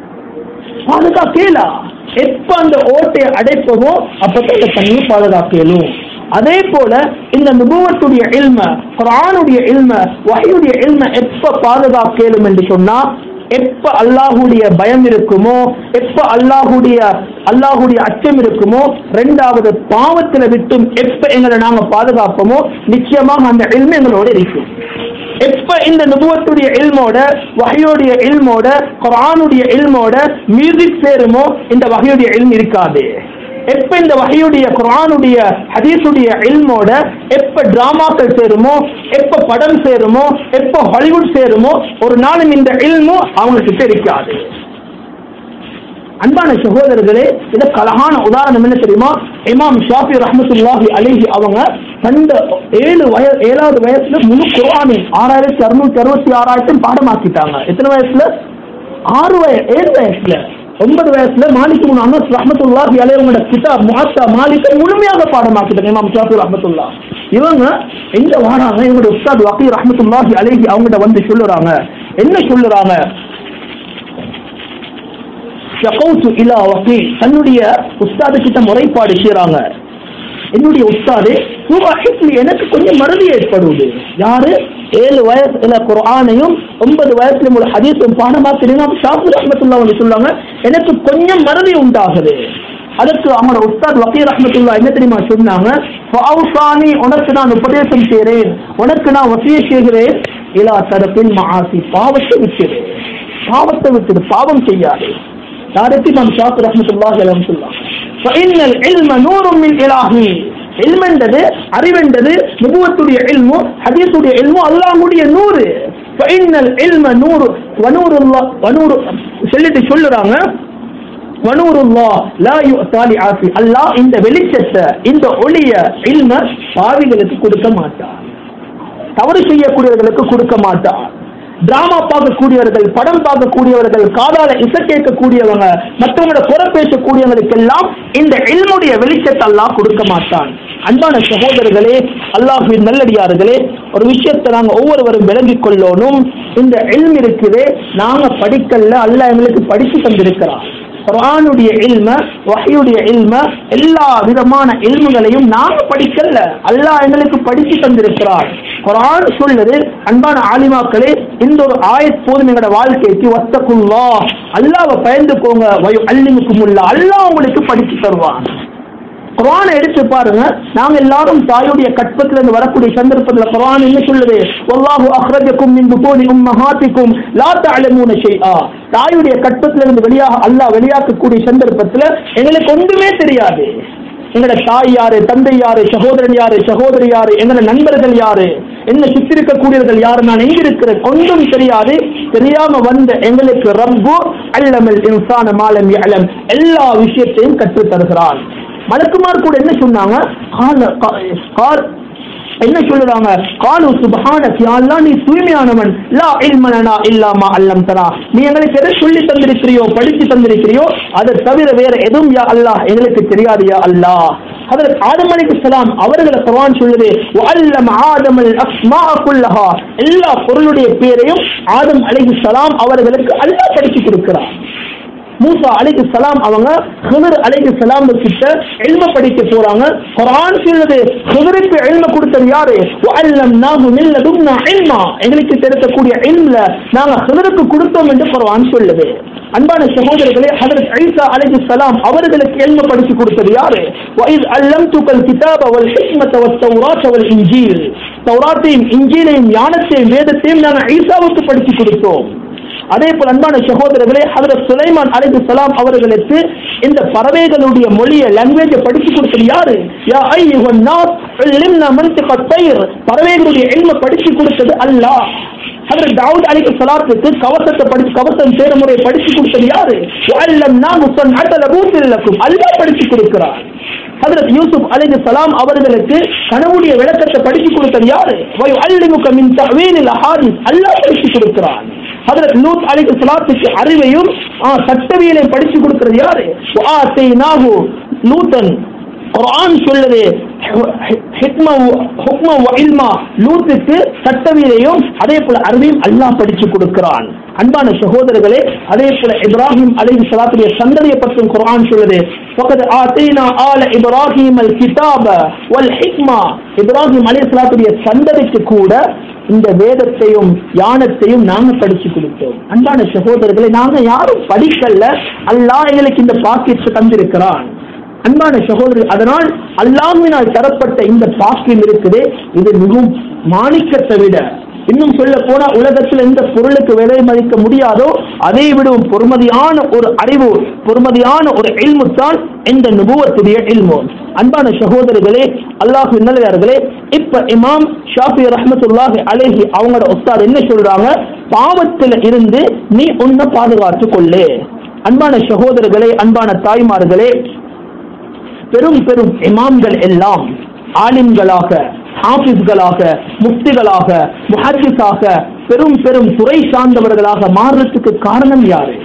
S1: பாதுகாக்கலா எப்ப அந்த ஓட்டையை அடைப்போமோ அப்பதான் அந்த தண்ணியை பாதுகாக்கலும் அதே போல இந்த நுபுவத்துடைய இல்ம குரானுடைய இல்ம வகையுடைய இல்ம எப்ப பாதுகாக்கலும் என்று சொன்னா எப்ப அல்லாஹுடைய பயம் இருக்குமோ எப்ப அல்லாஹுடைய அல்லாஹுடைய அச்சம் இருக்குமோ ரெண்டாவது பாவத்துல விட்டும் எப்ப எங்களை நாங்க பாதுகாப்போமோ நிச்சயமாக அந்த எல்மை எங்களோட இருக்கும் எப்ப இந்த நுபுவத்துடைய இல்மோட வகையோடைய இல்மோட குரானுடைய இல்மோட மியூசிக் சேருமோ இந்த வகையுடைய இல்ம் இருக்காது எப்ப இந்த வகையுடைய குரானுடைய ஹதீஸுடைய இல்மோட எப்ப டிராமாக்கள் சேருமோ எப்ப படம் சேருமோ எப்ப ஹாலிவுட் சேருமோ ஒரு நாளும் இந்த இல்மு அவங்களுக்கு தெரிக்காது அன்பான சகோதரர்களே இதற்கு அழகான உதாரணம் என்ன தெரியுமா இமாம் ஷாஃபி ரஹமத்துல்லாஹி அலிஹி அவங்க தந்த ஏழு வய ஏழாவது வயசுல முழு குர்ஆனை ஆறாயிரத்தி அறுநூத்தி அறுபத்தி ஆறாயிரத்தையும் பாடமாக்கிட்டாங்க எத்தனை வயசுல ஆறு வய ஏழு வயசுல ஒன்பது வயசுல மாலிக் முன் அனஸ் ரஹமத்துல்லாஹி அலைஹி அவங்களோட கிதாப் முஹத்தா மாலிக்கை முழுமையாக பாடமாக்கிட்டாங்க இமாம் ஷாஃபி ரஹமத்துல்லா இவங்க எங்க வாராங்க இவங்களோட உஸ்தாத் வக்கீ ரஹமத்துல்லாஹி அலைஹி அவங்கள்ட்ட வந்து சொல்லுறாங்க என்ன சொல்லுறாங்க ஷகௌத்து இலா வக்கீ தன்னுடைய உஸ்தாது கிட்ட முறைப்பாடு செய்றாங்க என்னுடைய உஸ்தாது சுவாஹித்லி எனக்கு கொஞ்சம் மறதி ஏற்படுவது யாரு ஏழு வயசுல குர்ஆனையும் ஒன்பது வயசுல உள்ள ஹதீஸும் பாடமா தெரியுமா ஷாஃபி ரஹ்மத்துல்லாஹி அலைஹி சொல்லுவாங்க எனக்கு கொஞ்சம் மறதி உண்டாகுது அதுக்கு அவங்களோட உஸ்தாத் வக்கீர் ரஹ்மத்துல்லா என்ன தெரியுமா சொன்னாங்க ஃபௌசானி உனக்கு நான் உபதேசம் செய்கிறேன் உனக்கு நான் வசிய செய்கிறேன் இலா தரப்பின் மஆசி பாவத்தை விட்டுடு பாவத்தை விட்டுடு பாவம் செய்யாது யாருக்கு இமாம் ஷாஃபி ரஹ்மத்துல்லாஹி அலைஹி சொல்லுவாங்க فإن العلم نور من إلهي இல்மென்றது அறிவென்றது நுபுவத்துடைய இல்மு ஹதீஸுடைய இல்மு அல்லாஹ்வுடைய நூறு ஃபைனல் இல்ம நூறு வனூருல்லா வனூரு சொல்லிட்டு சொல்லுறாங்க வனூருல்லா லா யுத்தாலி ஆஃபி அல்லாஹ் இந்த வெளிச்சத்தை இந்த ஒளிய இல்ம பாவிகளுக்கு கொடுக்க மாட்டார் தவறு செய்யக்கூடியவர்களுக்கு கொடுக்க மாட்டார் டிராமா பார்க்கக்கூடியவர்கள் படம் பார்க்கக்கூடியவர்கள் காதால இசை கேட்கக்கூடியவங்க மற்றவங்களோட குறை பேசக்கூடியவங்களுக்கெல்லாம் இந்த இல்முடைய வெளிச்சத்தை அல்லாஹ் கொடுக்க மாட்டான் அன்பான சகோதரர்களே அல்லாஹின் நல்லடியார்களே ஒரு விஷயத்தை நாங்க ஒவ்வொருவரும் விளங்கிக் கொள்ளணும் இந்த இல்ம் இருக்குதே நாங்க படிக்கல அல்லாஹ் எங்களுக்கு படிச்சு தந்திருக்கிறான் குர்ஆனுடைய இல்ம வஹியுடைய இல்ம எல்லா விதமான இல்முகளையும் நாங்க படிக்கல அல்லாஹ் எங்களுக்கு படிச்சு தந்திருக்கிறார் குர்ஆன் சொல்லுது அன்பான ஆலிமாக்களே இந்த ஒரு ஆயத் போதும் எங்களோட வாழ்க்கைக்கு வத்தக்குள்ளா அல்லாஹ்வை பயந்துக்கோங்க வயு அல்லிமுக்குமுல்லா அல்லாஹ் உங்களுக்கு படிச்சு தருவான் குர்ஆனை எடுத்து பாருங்க நாங்க எல்லாரும் தாயுடைய கற்பத்துல இருந்து வரக்கூடிய சந்தர்ப்பத்துல குர்ஆன் என்ன சொல்லுது வல்லாஹு அஹ்ரஜக்கும் மின் புத்தூனி உம்மஹாத்திக்கும் லா தஅலமூன ஷைஆ தாயுடைய கற்பத்துல இருந்து வெளியாக அல்லாஹ் வெளியாக்கக்கூடிய சந்தர்ப்பத்துல எங்களுக்கு ஒன்றுமே தெரியாது எங்களோட தாய் யாரு தந்தை யாரு சகோதரன் யாரு சகோதரி யாரு எங்களோட நண்பர்கள் யாரு என்ன சுத்தி இருக்கக்கூடியவர்கள் யாரு நான் எங்க இருக்கிறேன் ஒன்றும் தெரியாது தெரியாம வந்த எங்களுக்கு ரப்பு அல்லமல் இன்சான மாலம் யஅலம் எல்லா விஷயத்தையும் கற்றுத் தருகிறான் மலக்குமார் கூட என்ன சொன்னாங்க கால கா- கால் என்ன சொல்லுறாங்க காலு சுபஹானக் யா அல்லாஹ் நீ தூய்மையானவன் லா இல்ம லனா இல்லா மா அல்லம்தனா நீ எங்களுக்கு எதை சொல்லி தந்திருக்கிறியோ படிச்சு தந்திருக்கிறியோ அதை தவிர வேற எதுவும் யா அல்லாஹ் எங்களுக்கு தெரியாது யா அல்லாஹ் ஹதரத் ஆதம் அலைஹிஸ்ஸலாம் அவர்களை குர்ஆன் சொல்லுது வஅல்லம் ஆதமல் அஸ்மாஅ குல்லஹா எல்லா பொருளுடைய பேரையும் ஆதம் அலைஹிஸ்ஸலாம் அவர்களுக்கு அல்லாஹ் படிச்சு கொடுக்கிறார் மூசா அலைஹி சலாம் அவங்க ஹிதர் அலைஹி சலாம் கிட்ட எல்ம படிக்க போறாங்க குர்ஆன் சொல்லுது ஹிதருக்கு எல்ம கொடுத்தது யாரு வஅல்லம்னாஹு மின் லதுன்னா இல்மா எங்களுக்கு தெரிவிக்கக்கூடிய இல்ம்ல நாங்க ஹிதருக்கு கொடுத்தோம் என்று குர்ஆன் சொல்லுது அன்பான சகோதரர்களே ஹதரத் ஈசா அலைஹி சலாம் அவர்களுக்கு எல்ம படிச்சு கொடுத்தது யாரு வஇஸ் அல்லம்துகல் கிதாப வல் ஹிக்மத வத் தௌராத் வல் இன்ஜீல் தௌராத்தையும் இன்ஜீலையும் ஞானத்தையும் வேதத்தையும் நாங்கள் ஈசாவுக்கு படிச்சு கொடுத்தோம் அதே போல் அன்பான சகோதரர்களே ஹதரத் சுலைமான் அலைஹி சலாம் அவர்களுக்கு இந்த பறவைகளுடைய மொழியை லாங்குவேஜை படிச்சு கொடுத்தது யாரு யா ஐயுஹன் நாஸ் உல்லிம்னா மன்திக தய்ர் பறவைகளுடைய எல்ம படிச்சு கொடுத்தது அல்லாஹ் ஹதரத் தாவூத் அலைஹி ஸலாத்துக்கு கவசத்தை படிச்சு கவசம் சேர முறையை படிச்சு கொடுத்தது யாரு வஅல்லம்னா முசன் அத்தல பூத்திலக்கும் அல்லாஹ் படிச்சு கொடுக்கிறார் ஹதரத் யூசுப் அலைஹி சலாம் அவர்களுக்கு கனவுடைய விளக்கத்தை படிச்சு கொடுத்தது யாரு வயு அல்லிமுக மின் தஅவீலில் அஹாதீஸ் அல்லாஹ் படிச்சு கொடுக்கிறான் ஹதரத் லூத் அலைஹி ஸலாத்துக்கு அறிவையும் ஆ, சட்டவியலையும் படிச்சு கொடுக்கிறது யாரு வஆத்தைனாஹு லூத்தன் குர்ஆன் சொல்லுது ஹிக்மா ஹுக்மா வ இல்மா லூத்துக்கு சட்டவியலையும் அதே போல அறிவையும் அல்லாஹ் படிச்சு கொடுக்கிறான் அன்பான சகோதரர்களே அதே போல இப்ராஹிம் அலைஹி ஸலாத்துடைய சந்ததியை பற்றும் குர்ஆன் சொல்லுது فقد آتينا آل إبراهيم الكتاب والحكمة இப்ராஹிம் அலைஹி ஸலாத்துடைய சந்ததிக்கு கூட இந்த வேதத்தையும் யானத்தையும் நாங்க படிச்சு கொடுத்தோம் அன்பான சகோதரர்களை நாங்க யாரும் படிக்கல அல்லாஹ் எங்களுக்கு இந்த பாக்கியத்தை தந்திருக்கிறான் அன்பான சகோதரர் அதனால் அல்லாஹ்வினால் தரப்பட்ட இந்த பாக்கியம் இருக்குது இது மிகவும் மாணிக்கத்தை விட இன்னும் சொல்ல போனா உலகத்தில் எந்த பொருளுக்கு விலை மதிக்க முடியாதோ அதை விடவும் பொறுமதியான ஒரு அறிவு பொறுமதியான ஒரு இல்மு தான் இந்த நுபுவத்துடைய இல்மு அன்பான சகோதரர்களே அல்லாஹ் நல்லதார்களே இப்ப இமாம் ஷாஃபி ரஹமத்துல்லாஹி அலேஹி அவங்களோட உஸ்தாத் என்ன சொல்றாங்க பாவத்தில் இருந்து நீ உன்னை பாதுகாத்து கொள்ளு அன்பான சகோதரர்களே அன்பான தாய்மார்களே பெரும் பெரும் இமாம்கள் எல்லாம் ஆலிம்களாக ஹாஃபிஸ்களாக முஃப்திகளாக முஹத்திஸாக பெரும் பெரும் துறை சார்ந்தவர்களாக மாறுறதுக்கு காரணம் யாரு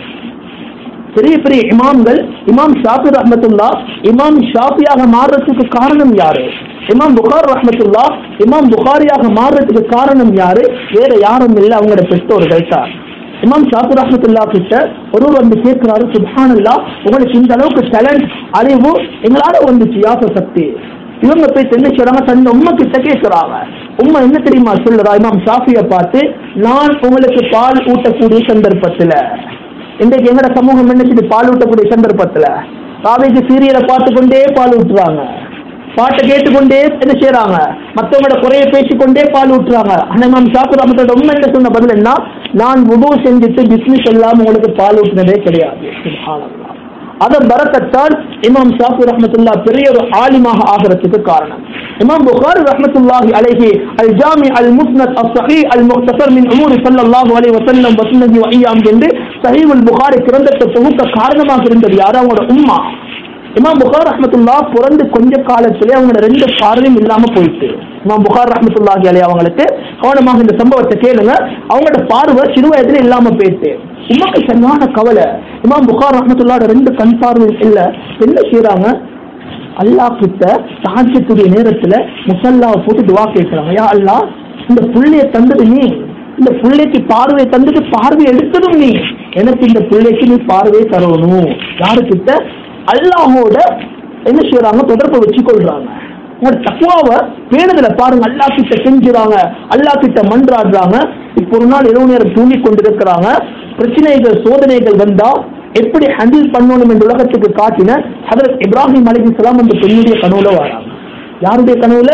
S1: பெரிய பெரிய இமாம்கள் இமாம் ஷாஃபி ரஹமத்துல்லா இமாம் ஷாஃபியாக மாறுறதுக்கு காரணம் யாரு இமாம் புகார் ரஹமத்துல்லா இமாம் புகாரியாக மாறுறதுக்கு காரணம் யாரு வேற யாரும் இல்லை அவங்களோட பெற்றோர்கள் தான் இமாம் ஷாஃபி ரஹமத்துல்லா கிட்ட ஒருவர் வந்து கேட்கிறாரு சுபானல்லா உங்களுக்கு இந்த அளவுக்கு டேலண்ட் அறிவு எங்களால வந்துச்சு யாச சக்தி இவங்க போய் என்ன சொல்றாங்க தன் உண்மை கிட்ட கேட்கிறாங்க உண்மை என்ன தெரியுமா சொல்லுறா இமாம் ஷாஃபியை பார்த்து நான் உங்களுக்கு பால் ஊட்டக்கூடிய சந்தர்ப்பத்துல இன்றைக்கு எங்கட சமூகம் என்ன பால் ஊட்டக்கூடிய சந்தர்ப்பத்துல காவேஜி சீரியலை பார்த்து கொண்டே பால் ஊட்டுறாங்க பாட்டை கேட்டுக்கொண்டே என்ன செய்யறாங்க மற்றவங்களோட குறைய பேசிக்கொண்டே பால் ஊட்டுறாங்க ஆனா மேம் ஷாப்பு ரமத்தோட உண்மை என்ன சொன்ன பதில் என்ன நான் உதவு செஞ்சுட்டு பிஸ்னஸ் இல்லாம உங்களுக்கு பால் ஊட்டுனதே கிடையாது சுப்ஹானல்லாஹ். அதன் பரக்கத்தால் இமாம் ஷாஃபி ரஹமத்துல்லா பெரிய ஒரு ஆலிமாக ஆகிறதுக்கு காரணம் இமாம் புகாரி ரஹமத்துல்லாஹி அலைஹி அல் ஜாமி அல் முஸ்னத் அல் சஹி அல் முக்தசர் மின் உமூரி ஸல்லல்லாஹு அலைஹி வஸல்லம் வஸன்னதி வஐயாம் என்று சஹீஹுல் புகாரி கிரந்தத்தை தொகுக்க காரணமாக இருந்தது யார் அவங்களோட உம்மா இமாம் புகார் ரஹமத்துல்லா பிறந்து கொஞ்ச காலத்திலே அவங்களோட ரெண்டு பார்வையும் இல்லாம போயிட்டு இமாம் புகார் ரஹமத்துல்லாஹி அலைஹி அவங்களுக்கு கவனமாக இந்த சம்பவத்தை கேளுங்க அவங்களோட பார்வை சிறு வயதுல இல்லாம போயிட்டு உமக்கு சரியான கவலை இமாம் புகார் ரஹமத்துல்லாட ரெண்டு கண் பார்வை இல்ல என்ன செய்யறாங்க அல்லாஹ் கிட்ட சாஜத்துடைய நேரத்துல முசல்லாவை போட்டு துவா கேட்கிறாங்க யா அல்லாஹ் இந்த புள்ளைய தந்தது நீ இந்த பிள்ளைக்கு பார்வை தந்தது பார்வை எடுத்ததும் நீ எனக்கு இந்த பிள்ளைக்கு நீ பார்வையை தரணும் யாருக்கிட்ட அல்லாஹோட என்ன செய்யறாங்க தொடர்பை வச்சு கொள்றாங்க உங்களோட தக்குவாவை பேணுதல பாருங்க அல்லா கிட்ட செஞ்சுறாங்க அல்லா கிட்ட மன்றாடுறாங்க இப்போ ஒரு நாள் இரவு நேரம் தூங்கி கொண்டிருக்கிறாங்க பிரச்சனைகள் சோதனைகள் வந்தா எப்படி ஹேண்டில் பண்ணணும் என்ற உலகத்துக்கு காட்டின ஹதரத் இப்ராஹிம் அலிஹிஸ்லாம் அந்த பெண்ணுடைய கனவுல வராங்க யாருடைய கனவுல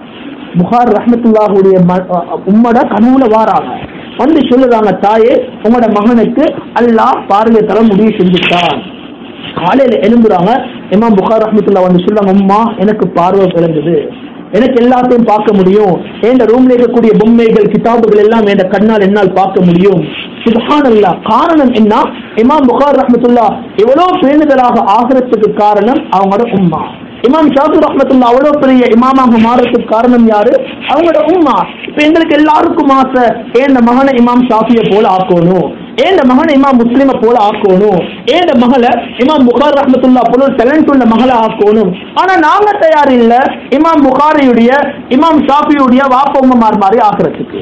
S1: புகார் ரஹமத்துல்லாஹுடைய உம்மட கனவுல வாராங்க வந்து சொல்லுறாங்க தாயே உங்களோட மகனுக்கு அல்லாஹ் பார்வையை தர முடிவு செஞ்சுட்டான் காலையில எழும்புறாங்க இமாம் புகார் ரஹமத்துல்லா வந்து சொல்லுவாங்க அம்மா எனக்கு பார்வை விளங்குது எனக்கு எல்லாத்தையும் பார்க்க முடியும் என் ரூம்ல இருக்கக்கூடிய பொம்மைகள் கிதாபுகள் எல்லாம் என் கண்ணால் என்னால் பார்க்க முடியும் சுபஹானல்லா காரணம் என்ன இமாம் புகார் ரஹமத்துல்லா எவ்வளவு பேணுதலாக ஆகிறதுக்கு காரணம் அவங்களோட உம்மா இமாம் ஷாஃபி ரஹ்மத்துல்லா அவ்வளவு பெரிய இமாமாக மாறதுக்கு காரணம் யாரு அவங்களோட உம்மா இப்ப எங்களுக்கு எல்லாருக்கும் ஆசை ஏன் மகனை இமாம் ஷாஃபியை போல ஆக்கணும் ஏன் மகனை இமாம் முஸ்லிமை போல ஆக்கணும் ஏன் மகளை இமாம் புகார் ரஹ்மத்துல்லா போல ஒரு டேலண்ட் உள்ள மகளை ஆக்கணும் ஆனா நாங்க தயார் இல்ல இமாம் புகாரியுடைய இமாம் ஷாஃபியுடைய வாப்ப உம்மமார் மாதிரி ஆக்குறதுக்கு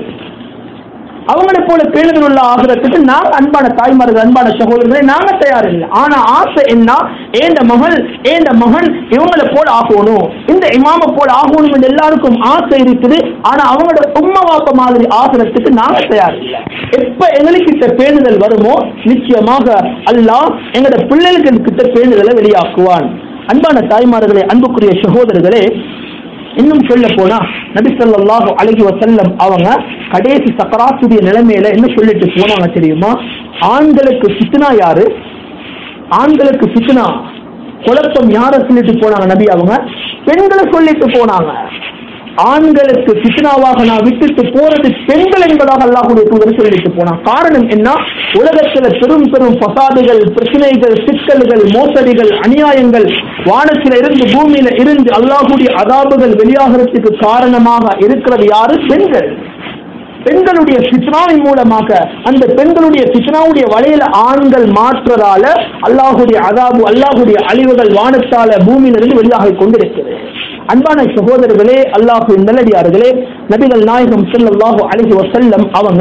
S1: அவங்களை போல பேணுதல் உள்ள ஆகிறதுக்கு நாங்க அன்பான தாய்மார்கள் அன்பான சகோதரர்களை நாங்க தயார் இல்லை ஆனா ஆசை என்ன ஏண்ட மகள் ஏண்ட மகன் இவங்களை போல ஆகணும் இந்த இமாம போல ஆகணும் என்று எல்லாருக்கும் ஆசை இருக்குது ஆனா அவங்களோட உண்மை வாப்ப மாதிரி ஆகிறதுக்கு நாங்க தயார் இல்லை எப்ப எங்களுக்கு பேணுதல் வருமோ நிச்சயமாக அல்லாஹ் எங்களோட பிள்ளைகளுக்கு கிட்ட பேணுதலை வெளியாக்குவான் அன்பான தாய்மார்களே அன்புக்குரிய சகோதரர்களே இன்னும் சொல்ல போனா நபி ஸல்லல்லாஹு அலைஹி வஸல்லம் அவங்க கடைசி சக்கராத்துடைய நிலைமையில என்ன சொல்லிட்டு போனாங்க தெரியுமா ஆண்களுக்கு ஃபித்னா யாரு ஆண்களுக்கு ஃபித்னா குழப்பம் யார சொல்லிட்டு போனாங்க நபி அவங்க பெண்களை சொல்லிட்டு போனாங்க ஆண்களுக்கு ஃபித்னாவாக நான் விட்டுட்டு போறது பெண்கள் என்பதாக அல்லாஹுடைய தூதர் சொல்லிட்டு போனான் காரணம் என்ன உலகத்துல பெரும் பெரும் பசாதுகள் பிரச்சனைகள் சிக்கல்கள் மோசடிகள் அநியாயங்கள் வானத்தில இருந்து பூமியில இருந்து அல்லாஹுடைய அதாபுகள் வெளியாகிறதுக்கு காரணமாக இருக்கிறது யாரு பெண்கள் பெண்களுடைய சித்னாவின் மூலமாக அந்த பெண்களுடைய சித்னாவுடைய வலையில ஆண்கள் மாற்றுறதால அல்லாஹுடைய அதாபு அல்லாஹுடைய அழிவுகள் வானத்தால பூமியிலிருந்து வெளியாக கொண்டிருக்கிறது அன்பான சகோதரர்களே அல்லாஹு நல்லடியார்களே நபிகள் நாயகம் ஸல்லல்லாஹு அலைஹி வஸல்லம் அவங்க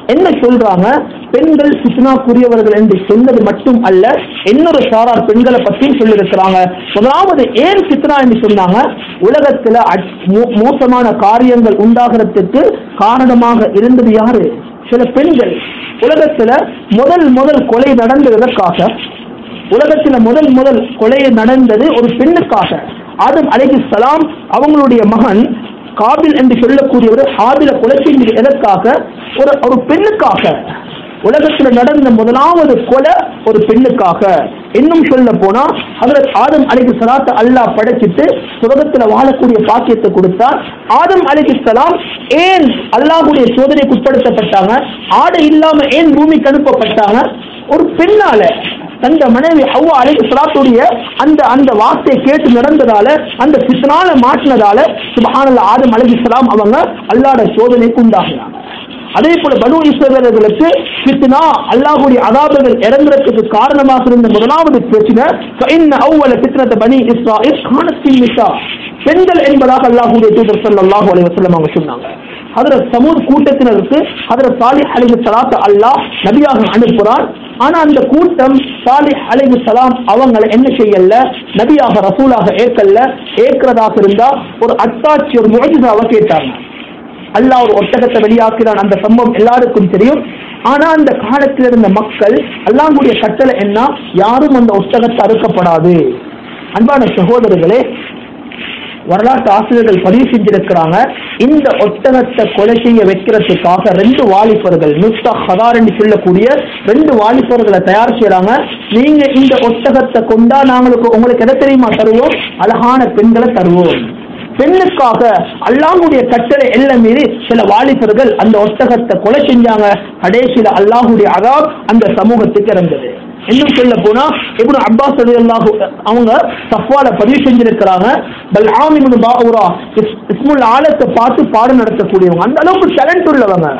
S1: என்ன சொல்றாங்க பெண்கள் சித்னாக்குரியவர்கள் என்று சொன்னது மட்டும் அல்ல இன்னொரு சாரார் பெண்களை பற்றியும் சொல்லியிருக்கிறாங்க முதலாவது ஏன் சித்னா என்று சொன்னாங்க உலகத்துல அட்- மோ- மோசமான காரியங்கள் உண்டாகிறதுக்கு காரணமாக இருந்தது யாரு சில பெண்கள் உலகத்துல முதல் முதல் கொலை நடந்ததற்காக உலகத்துல முதல் முதல் கொலை நடந்தது ஒரு பெண்ணுக்காக ஆதம் அலைஹிஸ்ஸலாம் அவங்களுடைய மகன் காபில் என்று சொல்லக்கூடியவர் ஆபில கொலை செஞ்சது எதற்காக ஒரு ஒரு பெண்ணுக்காக உலகத்துல நடந்த முதலாவது கொலை ஒரு பெண்ணுக்காக இன்னும் சொல்ல போனா ஹஜரத் ஆதம் அலைஹி சலாத்து அல்லாஹ் படைச்சிட்டு சுரகத்துல வாழக்கூடிய பாக்கியத்தை கொடுத்தார் ஆதம் அலைஹி சலாம் ஏன் அல்லாஹ்வுடைய சோதனைக்கு உட்படுத்தப்பட்டாங்க ஆடை இல்லாம ஏன் பூமிக்கு அனுப்பப்பட்டாங்க ஒரு பெண்ணால தந்த மனைவி அவ்வா அலைஹி ஸலாத்துடைய அந்த அந்த வார்த்தையை கேட்டு நடந்ததால அந்த பித்னால மாட்டினதால சுபஹானல்லாஹ் ஆதம் அலைஹிஸ்ஸலாம் அவங்க அல்லாஹ்வுடைய சோதனைக்கு உண்டாகினாங்க அதே போல பனு இஸ்ரவேலர்களுக்கு ஃபித்னா அல்லாஹ்வுடைய அதாபுகள் இறங்குறதுக்கு காரணமாக இருந்த முதலாவது பிரச்சனை فإن أول فتنة بني إسرائيل كانت في النساء பெண்கள் என்பதாக அல்லாஹ்வுடைய தூதர் ஸல்லல்லாஹு அலைஹி வஸல்லம் அவங்க சொன்னாங்க ஹதரத் சமூத் கூட்டத்தினருக்கு ஹதரத் சாலிஹ் அலைஹி ஸலாத்து அல்லாஹ் நபியாக அனுப்புறான் ஆனா அந்த கூட்டம் சாலிஹ் அலைஹி ஸலாம் அவங்களை என்ன செய்யல நபியாக ரசூலாக ஏற்கல்ல ஏற்கிறதாக இருந்தா ஒரு அத்தாட்சி ஒரு முஜிசாவை கேட்டாங்க அல்லாஹ் ஒரு ஒட்டகத்தை வெளியாக்கிறான் அந்த சம்பவம் எல்லாருக்கும் தெரியும் ஆனா அந்த காலத்தில் இருந்த மக்கள் அல்லாஹ்வுடைய கட்டளை என்ன யாரும் அந்த ஒட்டகத்தை அறுக்கப்படாது அன்பான சகோதரர்களே வரலாற்று ஆசிரியர்கள் பதிவு செஞ்சிருக்கிறாங்க இந்த ஒட்டகத்தை கொலை செய்ய வைக்கிறதுக்காக ரெண்டு வாலிபர்கள் நுஸ்தா ஹதார் என்று சொல்லக்கூடிய ரெண்டு வாலிபர்களை தயார் செய்யறாங்க நீங்க இந்த ஒட்டகத்தை கொண்டா நாங்களுக்கு உங்களுக்கு எதை தெரியுமா தருவோம் அழகான பெண்களை தருவோம் பெண்ணுக்காக அல்லாஹ்வுடைய கட்டளை எல்லாம் மீறி சில வாலிபர்கள் அந்த ஒட்டகத்தை கொலை செஞ்சாங்க கடைசியில அல்லாஹ்வுடைய அதாப் அந்த சமூகத்துக்கு இறந்தது இன்னும் சொல்ல போனா இப்னு அப்பாஸ் ரலியல்லாஹு அவங்க சஃப்வால பதிவு செஞ்சிருக்கிறாங்க பல்ஆம் இப்னு பாவுரா இஸ்- இஸ்முல் ஆலத்தை பார்த்து பாடம் நடத்தக்கூடியவங்க அந்த அளவுக்கு டேலண்ட் உள்ளவங்க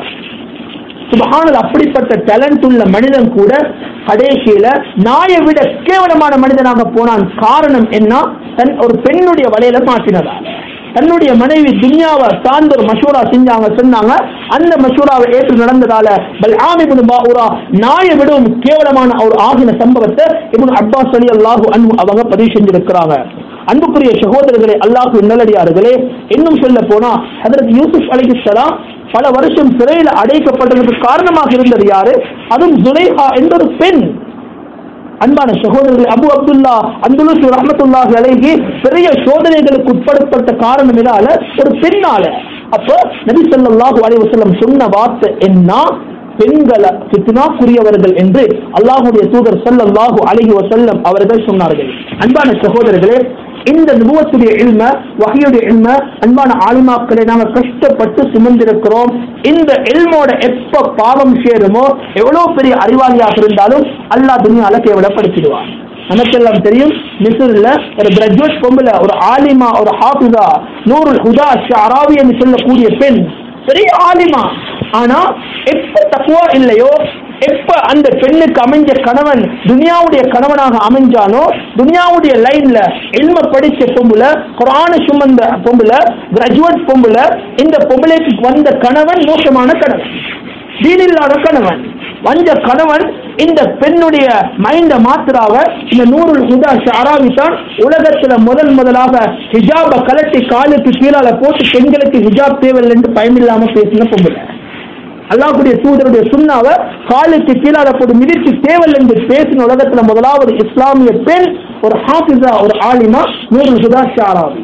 S1: சுபஹானல் அப்படிப்பட்ட டேலண்ட் உள்ள மனிதன் கூட கடைசியில நாயை விட கேவலமான மனிதனாக போனான் காரணம் என்ன தன் ஒரு பெண்ணுடைய வலையில மாட்டினதால தன்னுடைய மனைவி துன்யாவை சார்ந்த ஒரு மஷூரா செஞ்சாங்க சொன்னாங்க அந்த மஷூராவை ஏற்று நடந்ததால பல் ஆமிபுன் பாவுரா நாயை விடவும் கேவலமான ஒரு ஆகின சம்பவத்தை இப்னு அப்பாஸ் அலி அல்லாஹு அன்ஹு அவங்க பதிவு செஞ்சிருக்கிறாங்க அன்புக்குரிய சகோதரர்களே அல்லாஹு நல்லடியார்களே இன்னும் சொல்ல போனா ஹதரத் யூசுப் அலிஹிஸ்ஸலாம் பல வருஷம் சிறையில் அடைக்கப்பட்டதற்கு காரணமாக இருந்தது யாரு அதுவும் ஜுலைஹா என்ற ஒரு பெண் அன்பான சகோதரர்கள் அபு அப்துல்லா அந்துலுஸ் ரஹமத்துல்லாஹி அலைஹி பெரிய சோதனைகளுக்கு உட்படுத்தப்பட்ட காரணம் இதால ஒரு பெண்ணால அப்போ நபி ஸல்லல்லாஹு அலைஹி வஸல்லம் சொன்ன வார்த்தை என்ன பெண்களை ஃபித்னாக்குரியவர்கள் என்று அல்லாஹ்வுடைய தூதர் ஸல்லல்லாஹு அலைஹி வஸல்லம் அவர்கள் சொன்னார்கள் அன்பான சகோதரர்களே இந்த நுபுவத்துடைய இல்ம வகையுடைய இல்ம அன்பான ஆலிமாக்களை நாங்க கஷ்டப்பட்டு சுமந்திருக்கிறோம் இந்த இல்மோட எப்ப பாவம் சேருமோ எவ்வளவு பெரிய அறிவாளியாக இருந்தாலும் அல்லாஹ் துணியால கேவலப்படுத்திடுவான் நமக்கெல்லாம் தெரியும் மிஸ்ரில் ஒரு கிராஜுவேட் பொம்பளை ஒரு ஆலிமா ஒரு ஹாஃபிதா நூருல் ஹுதா ஷாராவி என்று சொல்லக்கூடிய பெண் பெரிய ஆலிமா ஆனா எப்ப தக்குவா இல்லையோ எப்ப அந்த பெண்ணுக்கு அமைஞ்ச கணவன் துனியாவுடைய கணவனாக அமைஞ்சானோ துனியாவுடைய லைன்ல இல்ம படிச்ச பொம்புல குரான சுமந்த பொம்புல கிராஜுவேட் பொம்புல இந்த பொம்பளைக்கு வந்த கணவன் மோசமான கணவன் தீனில்லாத கணவன் வந்த கணவன் இந்த பெண்ணுடைய மைண்ட மாத்திராக இந்த நூறுல் ஹுதா ஷாராவி தான் உலகத்துல முதல் முதலாக ஹிஜாப கலட்டி காலுக்கு கீழால போட்டு பெண்களுக்கு ஹிஜாப் தேவையில்லை என்று பயமில்லாம பேசின பொம்பளை அல்லாஹ்வுடைய தூதருடைய சுண்ணாவை காலுக்கு கீழால போட்டு மிதித்து தேவல் என்று பேசின உலகத்துல முதலாவது இஸ்லாமிய பெண் ஒரு ஹாஃபிஸா ஒரு ஆலிமா நூறுல் ஹுதா ஷாராவி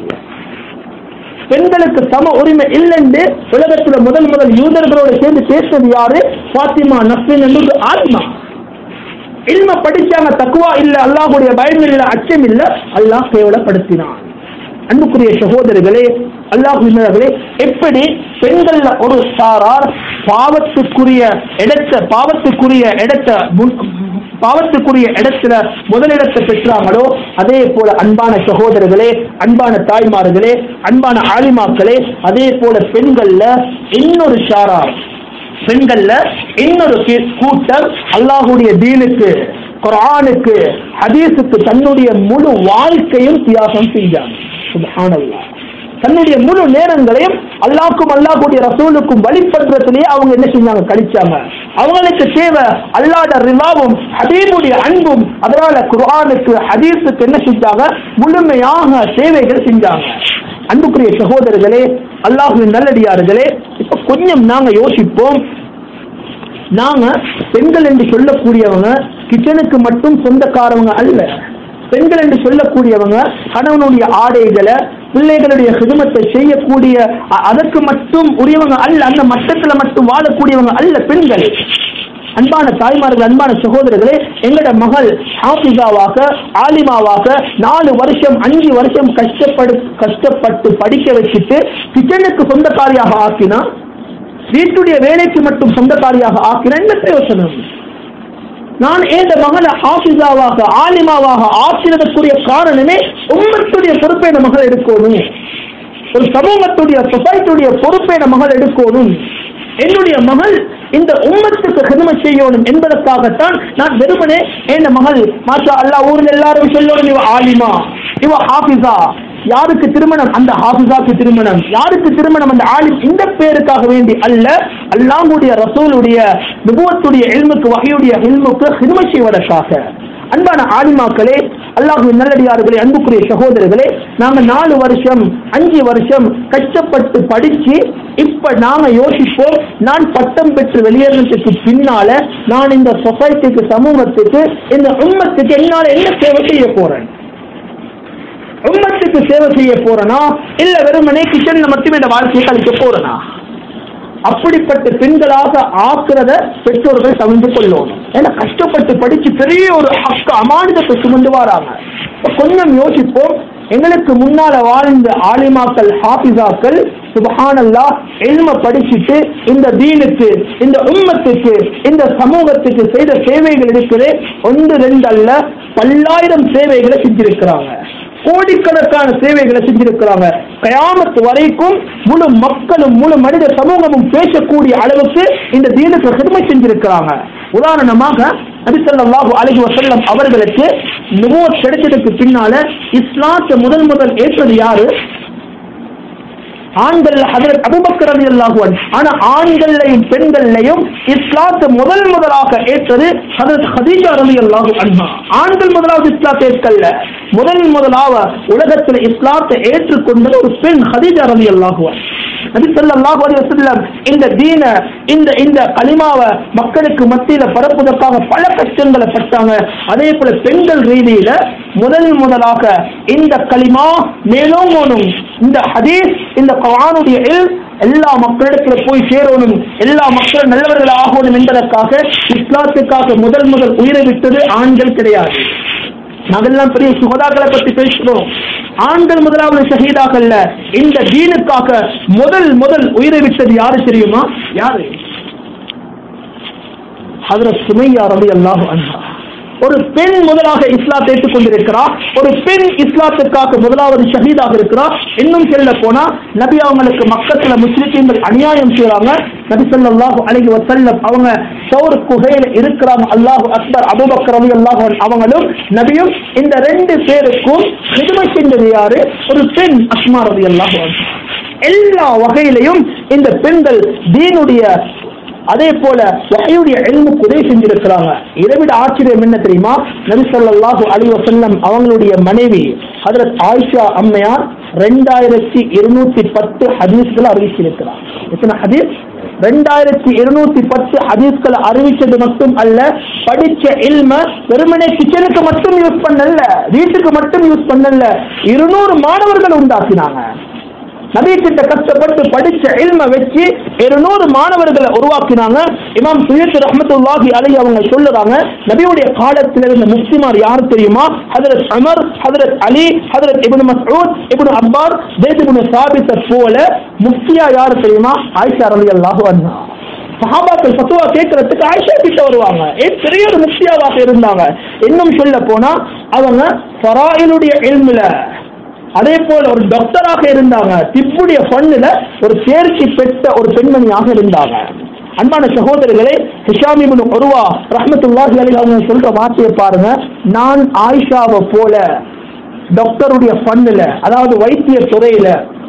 S1: பெண்களுக்கு சம உரிமை இல்லைன்னு உலகத்துல முதல் முதல் யூதர்களோட சேர்ந்து பேசுறது யாரு பாத்திமா நஸ்ரின் என்று ஒரு ஆத்மா இல்ம படிச்சாங்க தக்குவா இல்ல அல்லாஹ்வுடைய பயம் இல்ல அச்சம் இல்ல அல்லாஹ் கேவலப்படுத்தினான் அன்புக்குரிய சகோதரர்களே அல்லாஹுகளே எப்படி பெண்கள்ல ஒரு சாரார் பாவத்துக்குரிய இடத்தை பாவத்துக்குரிய இடத்தை முன்- பாவத்துக்குரிய இடத்துல முதலிடத்தை பெற்றாங்களோ அதே போல அன்பான சகோதரர்களே அன்பான தாய்மார்களே அன்பான ஆலிமாக்களே அதே போல பெண்கள்ல இன்னொரு சாரார் பெண்கள்ல இன்னொரு கீ- கூட்டம் அல்லாஹுடைய தீனுக்கு குர்ஆனுக்கு ஹதீஸுக்கு தன்னுடைய முழு வாழ்க்கையும் தியாகம் செஞ்சாங்க சுப்ஹானல்லாஹ் தன்னுடைய முழு நேரங்களையும் அல்லாஹ்க்கும் அல்லாஹ்வுடைய ரசூலுக்கும் வழிபடுறதுலயே அவங்க என்ன செஞ்சாங்க கழிச்சாங்க அவங்களுக்கு தேவை அல்லாத ரிவாவும் ஹபீபுடைய அன்பும் அதனால குர்ஆனுக்கு ஹதீஸுக்கு என்ன செஞ்சாங்க முழுமையாக சேவைகள் செஞ்சாங்க அன்புக்குரிய சகோதரர்களே அல்லாஹுவின் நல்லடியார்களே இப்ப கொஞ்சம் நாங்க யோசிப்போம் நாங்க பெண்கள் என்று சொல்லக்கூடியவங்க கிச்சனுக்கு மட்டும் சொந்தக்காரவங்க அல்ல பெண்கள் என்று சொல்லக்கூடியவங்க கணவனுடைய ஆடைகளை பிள்ளைகளுடைய ஹிதமத்தை செய்யக்கூடிய அ- அதற்கு மட்டும் உரியவங்க அல்ல அந்த மட்டத்துல மட்டும் வாழக்கூடியவங்க அல்ல பெண்கள் அன்பான தாய்மார்கள் அன்பான சகோதரர்களே எங்களோட மகள் ஹாஃபிஸாவாக ஆலிமாவாக நாலு வருஷம் அஞ்சு வருஷம் கஷ்டப்படு கஷ்டப்பட்டு படிக்க வச்சுட்டு கிச்சனுக்கு சொந்தக்காரியாக ஆக்கினா வீட்டுடைய வேலைக்கு மட்டும் சொந்தக்காரியாக ஆக்கின என்ன பிரயோசனம் நான் ஏந்த மகளை ஹாஃபிஸாவாக ஆலிமாவாக ஆக்கினதற்குரிய காரணமே உம்மத்துடைய பொறுப்பை இந்த மகள் எடுக்கணும் ஒரு சமூகத்துடைய சொசைட்டியுடைய பொறுப்பை இந்த மகள் எடுக்கணும் என்னுடைய மகள் இந்த உம்மத்துக்கு ஹிதமை செய்யணும் என்பதற்காகத்தான் நான் வெறுமனே என் மகள் மாஷா அல்லாஹ் ஊரில் எல்லாரும் சொல்லணும் இவ ஆலிமா இவ ஹாஃபிஸா யாருக்கு திருமணம் அந்த ஹாஃபிஸாக்கு திருமணம் யாருக்கு திருமணம் அந்த ஆலிம் இந்த பேருக்காக வேண்டி அல்ல அல்லாஹ்வுடைய ரசூலுடைய நுபுவத்துடைய இல்முக்கு வகையுடைய இல்முக்கு ஹிதமை செய்வதற்காக அன்பான ஆலிமாக்களே அல்லாஹுவின் நல்லடியார்களே அன்புக்குரிய சகோதரர்களே நாங்க நாலு வருஷம் அஞ்சு வருஷம் கஷ்டப்பட்டு படிச்சு இப்ப நாங்க யோசிப்போம் நான் பட்டம் பெற்று வெளியேறினதுக்கு பின்னால நான் இந்த சொசைட்டிக்கு சமூகத்துக்கு இந்த உம்மத்துக்கு என்னால என்ன சேவை செய்ய போறேன் உம்மத்துக்கு சேவை செய்ய போறேனா இல்ல வெறுமனே கிச்சன்ல மட்டும் இந்த வாழ்க்கையை கழிக்க போறேனா அப்படிப்பட்ட பெண்களாக ஆக்குறத பெற்றோர்கள் தவிர்த்து கொள்ளணும் ஏன்னா கஷ்டப்பட்டு படிச்சு பெரிய ஒரு ஹக்க அமானிதத்தை சுமந்து வராங்க இப்ப கொஞ்சம் யோசிப்போம் எங்களுக்கு முன்னால வாழ்ந்த ஆலிமாக்கள் ஹாஃபிஸாக்கள் சுபஹானல்லா எல்ம படிச்சுட்டு இந்த தீனுக்கு இந்த உம்மத்துக்கு இந்த சமூகத்துக்கு செய்த சேவைகள் இருக்குது ஒன்று ரெண்டு அல்ல பல்லாயிரம் சேவைகளை செஞ்சிருக்கிறாங்க கோடிக்கணக்கான சேவைகளை செஞ்சிருக்கிறாங்க கயாமத்து வரைக்கும் முழு மக்களும் முழு மனித சமூகமும் பேசக்கூடிய அளவுக்கு இந்த தீனுக்கு ஹிதமை செஞ்சிருக்கிறாங்க உதாரணமாக நபிசல்லாஹு அலைஹி வஸல்லம் அவர்களுக்கு நுபுவத் கிடைச்சதுக்கு பின்னால இஸ்லாத்தை முதல் முதல் ஏற்றது யாரு ஆண்கள் ஹதரத் அபூபக்கர் ரலியல்லாஹு அன்ஹு ஆனா ஆண்கள்லையும் பெண்கள்லையும் இஸ்லாத்தை முதல் முதலாக ஏற்றது ஹதரத் ஹதீஜா ரலியல்லாஹு அன்ஹா ஆண்கள் முதலாவது இஸ்லாத்தை ஏற்கல்ல முதல் முதலாக உலகத்தில் இஸ்லாத்தை ஏற்றுக்கொண்டது ஒரு பெண் ஹதீஜா ரலியல்லாஹு அன்ஹா நபி ஸல்லல்லாஹு அலைஹி வஸல்லம் இந்த தீன இந்த இந்த கலிமாவை மக்களுக்கு மத்தியில பரப்புவதற்காக பல கஷ்டங்களை பட்டாங்க அதே போல பெண்கள் ரீதியில முதல் முதலாக இந்த கலிமா மேலோங்கணும் இந்த ஹதீஸ் இந்த குர்ஆனுடைய இல்ம் எல்லா மக்களிடத்துல போய் சேரணும் எல்லா மக்களும் நல்லவர்கள் ஆகணும் என்பதற்காக இஸ்லாத்துக்காக முதல் முதல் உயிரை விட்டது ஆண்கள் கிடையாது நாங்கெல்லாம் பெரிய சுகதாக்களை பத்தி பேசுகிறோம் ஆண்கள் முதலாவது ஷஹீதாகல்ல இந்த தீனுக்காக முதல் முதல் உயிரை விட்டது யாரு தெரியுமா யாரு ஹதரத் சுமையா ரலி அல்லாஹு அன்ஹா ஒரு பெண் முதலாக இஸ்லாத்தை ஏற்றுக்கொண்டிருக்கிறார் ஒரு பெண் இஸ்லாத்துக்காக முதலாவது ஷஹீதாக இருக்கிறார் இன்னும் சொல்ல போனா நபி அவங்களுக்கு மக்கத்துல முஸ்லிம்கள் அநியாயம் செய்றாங்க நபி ஸல்லல்லாஹு அலைஹி வஸல்லம் அவங்க சௌர் குகையில இருக்கிறாங்க அல்லாஹு அக்பர் அபூபக்கர் ரலியல்லாஹு அன்ஹு அவங்களும் நபியும் இந்த ரெண்டு பேருக்கும் ஹிதமை செஞ்சது யாரு ஒரு பெண் அஸ்மா ரலியல்லாஹு அன்ஹா எல்லா வகையிலையும் இந்த பெண்கள் தீனுடைய அதே போல வகையுடைய எல்முக்கு உதவி செஞ்சிருக்கிறாங்க இதை விட ஆச்சரியம் என்ன தெரியுமா நபி ஸல்லல்லாஹு அலைஹி வஸல்லம் அவங்களுடைய மனைவி ஹஜரத் ஆயிஷா அம்மையார் ரெண்டாயிரத்தி இருநூத்தி பத்து ஹதீஸ்களை அறிவிச்சிருக்கிறார் எத்தனை ஹதீஸ் ரெண்டாயிரத்தி இருநூத்தி பத்து ஹதீஸ்களை அறிவிச்சது மட்டும் அல்ல படிச்ச இல்ம வெறுமனே கிச்சனுக்கு மட்டும் யூஸ் பண்ணல வீட்டுக்கு மட்டும் யூஸ் பண்ணல இருநூறு மாணவர்கள் உண்டாக்கினாங்க நபி கிட்ட கஷ்டப்பட்டு படிச்ச இல்ம வச்சு இருநூறு மாணவர்களை உருவாக்கினாங்க இமாம் சுயத் ரஹமத்துல்லாஹி அலி அவங்க சொல்லுறாங்க நபியுடைய காலத்தில் இருந்த முஸ்லிமார் யார் தெரியுமா Hazrat Umar Hazrat Ali Hazrat Ibn Masud Ibn Abbas Zaid Ibn Thabit போல முஃப்தியா யார் தெரியுமா ஆயிஷா ரலியல்லாஹு அன்ஹா சஹாபாக்கள் ஃபத்துவா கேட்கறதுக்கு ஆயிஷா கிட்ட வருவாங்க ஏன் பெரிய ஒரு முஃப்தியாவாக இருந்தாங்க இன்னும் சொல்ல போனா அவங்க ஃபராயிலுடைய இல்முல அதே போல ஒரு டாக்டராக இருந்தாங்க திப்புடைய ஃபண்ணுல ஒரு தேர்ச்சி பெற்ற ஒரு பெண்மணியாக இருந்தாங்க அன்பான சகோதரர்களே ஹிஷாம் இப்னு உருவா ரஹ்மத்துல்லாஹி அலைஹி அவங்க சொல்ற வார்த்தையை பாருங்க நான் ஆயிஷாவை போல டாக்டருடைய ஃபண்ணுல அதாவது வைத்திய துறையில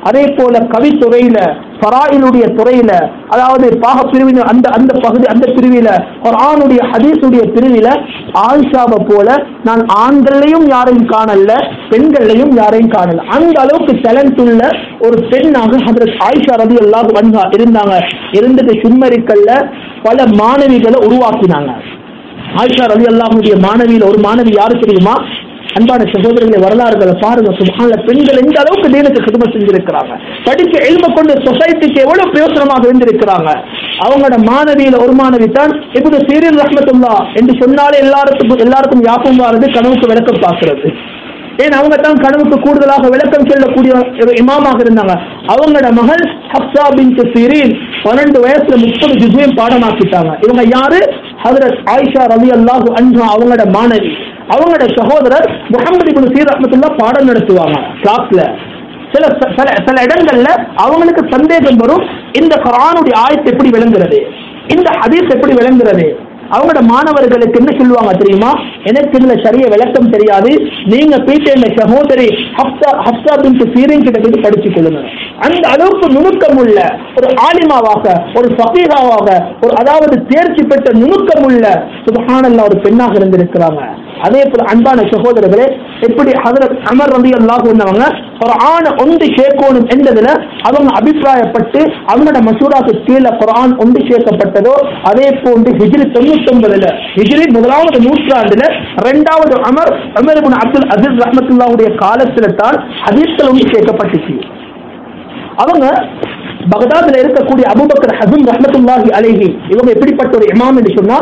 S1: அதே போல கவித்துறையில ஃபராயிலுடைய துறையில அதாவது பாக பிரிவின அந்த அந்த பகுதி அந்த பிரிவில குர்ஆனுடைய ஹதீஸுடைய பிரிவில ஆயிஷாவை போல நான் ஆண்கள்லையும் யாரையும் காணல பெண்கள்லையும் யாரையும் காணல அந்த அளவுக்கு டேலண்ட் உள்ள ஒரு பெண்ணாக ஹதரத் ஆயிஷா ரதி அல்லாஹ் வன்ஹா இருந்தாங்க இருந்துட்டு சும்மரிக்கல்ல பல மாணவிகளை உருவாக்கினாங்க ஆயிஷா ரதி அல்லாஹுடைய மாணவியில ஒரு மாணவி யாரு தெரியுமா அன்பான சகோதரர்களை வரலாறுகளை பாருங்க சுபஹான்ல பெண்கள் எந்த அளவுக்கு தீனுக்கு கிரும செஞ்சிருக்கிறாங்க படிக்க எழும கொண்டு சொசைட்டிக்கு எவ்வளவு பிரயோசனமாக இருந்திருக்கிறாங்க அவங்களோட மாணவியில ஒரு மாணவி தான் இப்படி சீரியல் ரஹ்மத்துல்லா என்று சொன்னாலே எல்லாருக்கும் எல்லாருக்கும் ஞாபகம் வாரது கனவுக்கு விளக்கம் பார்க்கிறது ஏன் அவங்க தான் கனவுக்கு கூடுதலாக விளக்கம் சொல்லக்கூடிய ஒரு இமாமாக இருந்தாங்க அவங்களோட மகள் ஹப்சா பின் சீரின் பன்னெண்டு வயசுல முப்பது ஜுசையும் பாடமாக்கிட்டாங்க இவங்க யாரு ஹதரத் ஆயிஷா ரவி அல்லாஹு அன்ஹா அவங்களோட மாணவி அவங்களோட சகோதரர் முகமது இப்னு சீர் ரஹ்மத்துல்லா பாடம் நடத்துவாங்க கிளாஸ்ல சில சில சில இடங்கள்ல அவங்களுக்கு சந்தேகம் வரும் இந்த குர்ஆனுடைய ஆயத்து எப்படி விளங்குறது இந்த ஹதீஸ் எப்படி விளங்குறது அவங்களோட மாணவர்களுக்கு என்ன சொல்லுவாங்க தெரியுமா எனக்கு இதுல சரிய விளக்கம் தெரியாது நீங்க போயிட்டு இந்த சகோதரி ஹப்சா ஹப்சா பின் சீரின் கிட்ட போய் படிச்சு கொள்ளுங்க அந்த அளவுக்கு நுணுக்கம் உள்ள ஒரு ஆலிமாவாக ஒரு ஃபகீராவாக ஒரு அதாவது தேர்ச்சி பெற்ற நுணுக்கம் உள்ள சுபஹானல்லா ஒரு பெண்ணாக இருந்திருக்கிறாங்க அதே போல அன்பான சகோதரர்களே எப்படி ஹதரத் அமர் ரதி அல்லாஹ் வந்தவங்க குர்ஆன் ஒன்று சேர்க்கணும் என்றதுல அவங்க அபிப்பிராயப்பட்டு அவங்களோட மசூராக்கு கீழே குர்ஆன் ஒன்று சேர்க்கப்பட்டதோ அதே போன்று ஹிஜ்ரி தொண்ணூத்தி ஒன்பதுல ஹிஜ்ரி முதலாவது நூற்றாண்டுல இரண்டாவது அமர் அமர் இப்னு அப்துல் அசீஸ் ரஹ்மத்துல்லாவுடைய காலத்துல தான் ஹதீஸ்கள் ஒன்று சேர்க்கப்பட்டுச்சு அவங்க பகதாதுல இருக்கக்கூடிய அபூபக்கர் ஹசன் ரஹ்மத்துல்லாஹி அலைஹி இவங்க எப்படிப்பட்ட ஒரு இமாம் என்று சொன்னா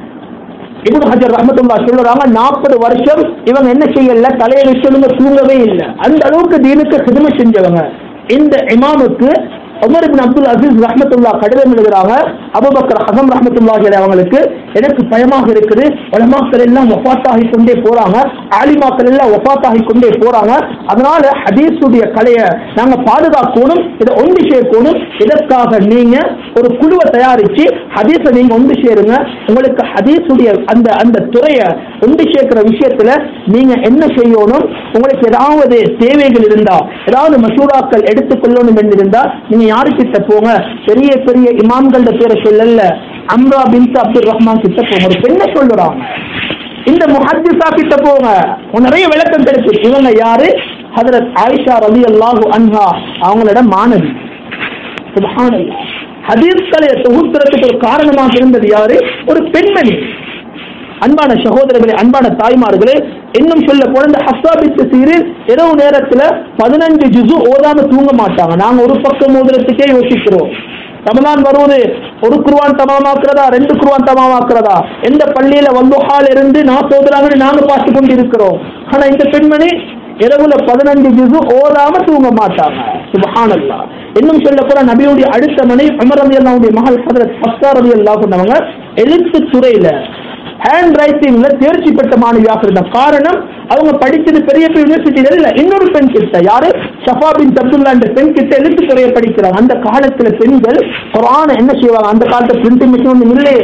S1: இப்னு ஹஜர் ரஹ்மத்துல்லா சொல்றாங்க நாற்பது வருஷம் இவங்க என்ன செய்யல தலையை வச்சு தூங்கவே இல்லை அந்த அளவுக்கு தீனுக்கு சிதுமை செஞ்சவங்க இந்த இமாமுக்கு உமர் இப்னு அப்துல் அசீஸ் ரஹ்மத்துல்லா கடிதம் எழுதுறாங்க அபுபக்கர் ஹசம் ரஹ்மத்துல்லாஹி அலைஹி அவங்களுக்கு எனக்கு பயமாக இருக்குது உலமாக்கள் எல்லாம் ஒஃபாத்தாகி கொண்டே போறாங்க ஆலிமாக்கள் எல்லாம் ஒஃபாத்தாகி கொண்டே போறாங்க அதனால ஹதீஸுடைய கலையை நாங்க பாதுகாக்கணும் இதை ஒன்று சேர்க்கணும் இதற்காக நீங்க ஒரு குழுவை தயாரிச்சு ஹதீஸை நீங்க ஒன்று சேருங்க உங்களுக்கு ஹதீஸுடைய அந்த அந்த துறையை ஒன்று சேர்க்கிற விஷயத்துல நீங்க என்ன செய்யணும் உங்களுக்கு ஏதாவது தேவைகள் இருந்தா ஏதாவது மசூராக்கள் எடுத்துக்கொள்ளணும் என்று இருந்தா நீங்க யாருக்கிட்ட போங்க பெரிய பெரிய இமாம்கள பேரை சொல்லல அம்ரா பின் அப்துல் ரஹ்மான் கிட்ட போங்க ஒரு பெண்ணை சொல்லுறாங்க இந்த முஹத்திசா கிட்ட போங்க உங்க நிறைய விளக்கம் கிடைக்கும் இவங்க யாரு ஹதரத் ஆயிஷா ரலி அல்லாஹு அன்ஹா அவங்களோட மாணவி சுப்ஹானல்லாஹ் ஹதீஸ்களை தொகுக்கிறதுக்கு ஒரு காரணமாக இருந்தது யாரு ஒரு பெண்மணி அன்பான சகோதரர்களே அன்பான தாய்மார்களே இன்னும் சொல்ல போன இந்த ஹஸ்ஸாபித்து சீரில் இரவு நேரத்துல பதினஞ்சு ஜுசு ஓதாம தூங்க மாட்டாங்க நாங்க ஒரு பக்கம் ஓதுறதுக்கே யோசிக்கிறோம் ரமலான் வருவது ஒரு குருவான் தமாமாக்குறதா ரெண்டு குருவான் தமாமாக்குறதா எந்த பள்ளியில வல்லுஹால் இருந்து நான் சோதராங்கன்னு நாங்க பார்த்து கொண்டு இருக்கிறோம் ஆனா இந்த பெண்மணி இரவுல பதினஞ்சு ஜுசு ஓதாம தூங்க மாட்டாங்க சுபஹானல்லாஹ் இன்னும் சொல்ல போற நபியுடைய அடுத்த மனை உமர் ரதி அல்லாவுடைய மகள் ஹதரத் ஹப்சா ரதி அல்லாஹ் சொன்னவங்க எழுத்து துறையில ஹேண்ட் ரைட்டிங்ல தேர்ச்சி பெற்ற மாணவியாக இருந்த காரணம் அவங்க படிச்சது பெரிய பெரிய யூனிவர்சிட்டியில இல்ல இன்னொரு பெண் கிட்ட யாரு ஷஃபா பின் அப்துல்லா என்ற பெண் கிட்ட எழுத்து துறையை படிக்கிறாங்க அந்த காலத்துல பெண்கள் குரான என்ன செய்வாங்க அந்த காலத்துல பிரிண்டிங் மிஷின் ஒன்றும் இல்லையே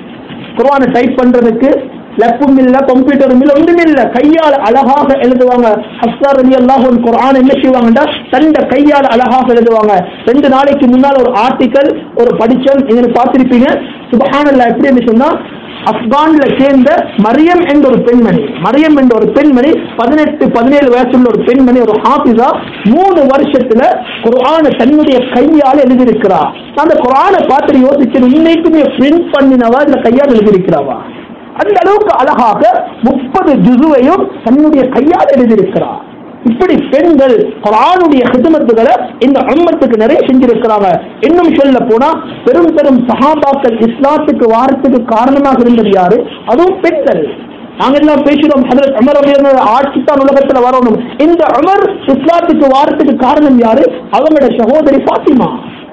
S1: குரானை டைப் பண்றதுக்கு லெப்பும் இல்ல கம்ப்யூட்டரும் இல்ல ஒன்றும் இல்ல கையால் அழகாக எழுதுவாங்க ஹஸ்தார் அலி அல்லாஹ் குரான் என்ன செய்வாங்கன்னா தண்ட கையால் அழகாக எழுதுவாங்க ரெண்டு நாளைக்கு முன்னால் ஒரு ஆர்டிக்கல் ஒரு படிச்சம் இதை பார்த்திருப்பீங்க சுபஹானல்லா எப்படி என்று சொன்னா ஆப்கான்ல சேர்ந்த மரியம் என்ற ஒரு பெண்மணி மரியம் என்ற ஒரு பெண்மணி பதினெட்டு பதினேழு வயசுள்ள ஒரு பெண்மணி ஒரு ஹாஃபிஸா மூணு வருஷத்துல குர்ஆனை தன்னுடைய கையால் எழுதியிருக்கிறா அந்த குர்ஆனை பார்த்து யோசிச்சு இன்னைக்குமே பிரிண்ட் பண்ணினவா இந்த கையால் எழுதியிருக்கிறாவா அந்த அளவுக்கு அழகாக முப்பது ஜுசுவையும் தன்னுடைய கையால் எழுதியிருக்கிறார் இப்படி பெண்கள் குரானுடைய ஹிதமத்துகளை இந்த உம்மத்துக்கு நிறைய செஞ்சிருக்கிறாங்க இன்னும் சொல்ல போனா பெரும் பெரும் சஹாபாக்கள் இஸ்லாத்துக்கு வாரத்துக்கு காரணமாக இருந்தது யாரு அதுவும் பெண்கள் நாங்க எல்லாம் பேசுறோம் ஹதரத் உமர் ரலியல்லாஹு ஆட்சி தான் உலகத்துல வரணும் இந்த உமர் இஸ்லாத்துக்கு வாரத்துக்கு காரணம் யாரு அவங்களோட சகோதரி ஃபாத்திமா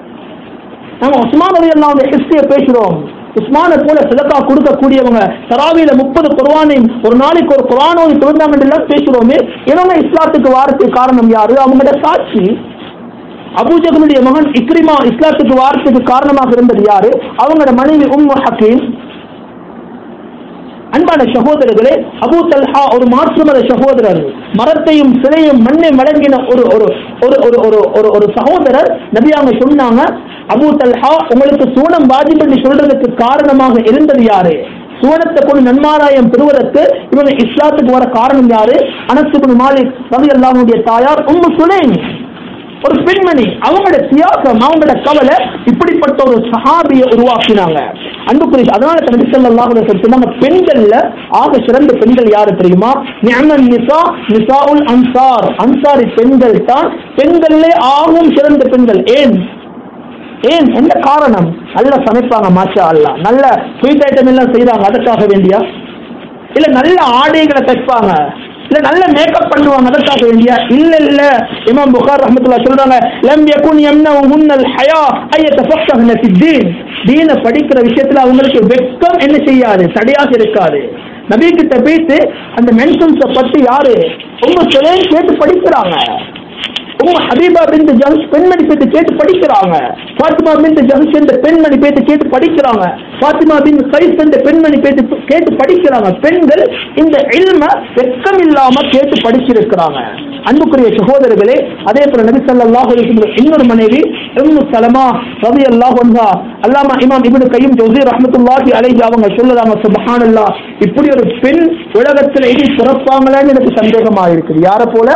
S1: நாங்க உஸ்மான் ரலியல்லாஹு ஹிஸ்டரியை பேசுறோம் உஸ்மானை போல சிலக்கா கொடுக்கக்கூடியவங்க தராவியில முப்பது குர்வானையும் ஒரு நாளைக்கு ஒரு குர்ஆனோதி தொழுந்தாங்க எல்லாம் பேசுறோமே இவங்க இஸ்லாத்துக்கு வாரத்துக்கு காரணம் யாரு அவங்களோட சாட்சி அபூஜகனுடைய மகன் இக்ரிமா இஸ்லாத்துக்கு வாரத்துக்கு காரணமாக இருந்தது யாரு அவங்களோட மனைவி உம்மு ஹக்கீம் அன்பான சகோதரர்களே அபூ தல்ஹா ஒரு மாற்றுமத சகோதரர் மரத்தையும் சிலையும் மண்ணை வழங்கின ஒரு ஒரு ஒரு ஒரு ஒரு ஒரு ஒரு சகோதரர் நபியாங்க சொன்னாங்க அபூ தல்ஹா உங்களுக்கு சூனம் வாஜிப் என்று சொல்றதுக்கு காரணமாக இருந்தது யாரு சுவனத்தை கொண்டு நன்மாராயம் பெறுவதற்கு இவங்க இஸ்லாத்துக்கு வர காரணம் யாரு அனசுபுன் மாலிக் ரவி அல்லாஹுடைய தாயார் உம்மு சுலைம் ஒரு பெண்மணி அவங்களோட தியாகம் அவங்களோட கவலை இப்படிப்பட்ட ஒரு சஹாபியை உருவாக்கினாங்க அன்புக்குரிய அதனால நபி ஸல்லல்லாஹு அலைஹி வஸல்லம் சொன்னாங்க பெண்கள்ல ஆக சிறந்த பெண்கள் யாரு தெரியுமா நிஅமன் நிசா நிசாஉல் அன்சார் அன்சாரி பெண்கள் தான் பெண்களிலே ஆகும் சிறந்த பெண்கள் ஏன் ஏன் என்ன காரணம் நல்லா சமைப்பாங்க மாஷா அல்லாஹ் நல்ல ஸ்வீட் ஐட்டம் எல்லாம் செய்றாங்க அதற்காக வேண்டியா இல்ல நல்ல ஆடைகளை தைப்பாங்க இல்ல நல்ல மேக்கப் பண்ணுவாங்க அதற்காக வேண்டியா இல்ல இல்ல இமாம் புகார் ரஹ்மத்துல்லாஹ் சொல்றாங்க லம் யகுன் யம்னஹுன்னல் ஹயா ஐய தஃபக்கஹன ஃபி தீன் தீன படிக்கிற விஷயத்துல அவங்களுக்கு வெட்கம் என்ன செய்யாது தடையாக இருக்காது நபி கிட்ட போயிட்டு அந்த மென்ஷன்ஸை பத்தி யாரு உங்க சுலேன் கேட்டு படிக்கிறாங்க உம்மு ஹபீபா பின் ஜஹஷ் பெண்மணி பேத்து கேட்டு படிக்கிறாங்க ஃபாத்திமா பின் ஜஹஷ் என்ற பெண்மணி பேத்து கேட்டு படிக்கிறாங்க ஃபாத்திமா பின் கைஸ் என்ற பெண்மணி பேத்து கேட்டு படிக்கிறாங்க பெண்கள் இந்த இல்ம வெட்கம் இல்லாம கேட்டு படிச்சிருக்கிறாங்க அன்புக்குரிய சகோதரர்களே அதே போல நபி ஸல்லல்லாஹு அலைஹி வஸல்லம் இன்னொரு மனைவி உம்மு சலமா ரலியல்லாஹு அன்ஹா அல்லாமா இமாம் இப்னு கையும் ஜௌசி ரஹ்மத்துல்லாஹி அலைஹி அவங்க சொல்லுறாங்க சுப்ஹானல்லாஹ் இப்படி ஒரு பெண் உலகத்துல இனி பிறப்பாங்களான்னு எனக்கு சந்தேகமா இருக்குது யாரை போல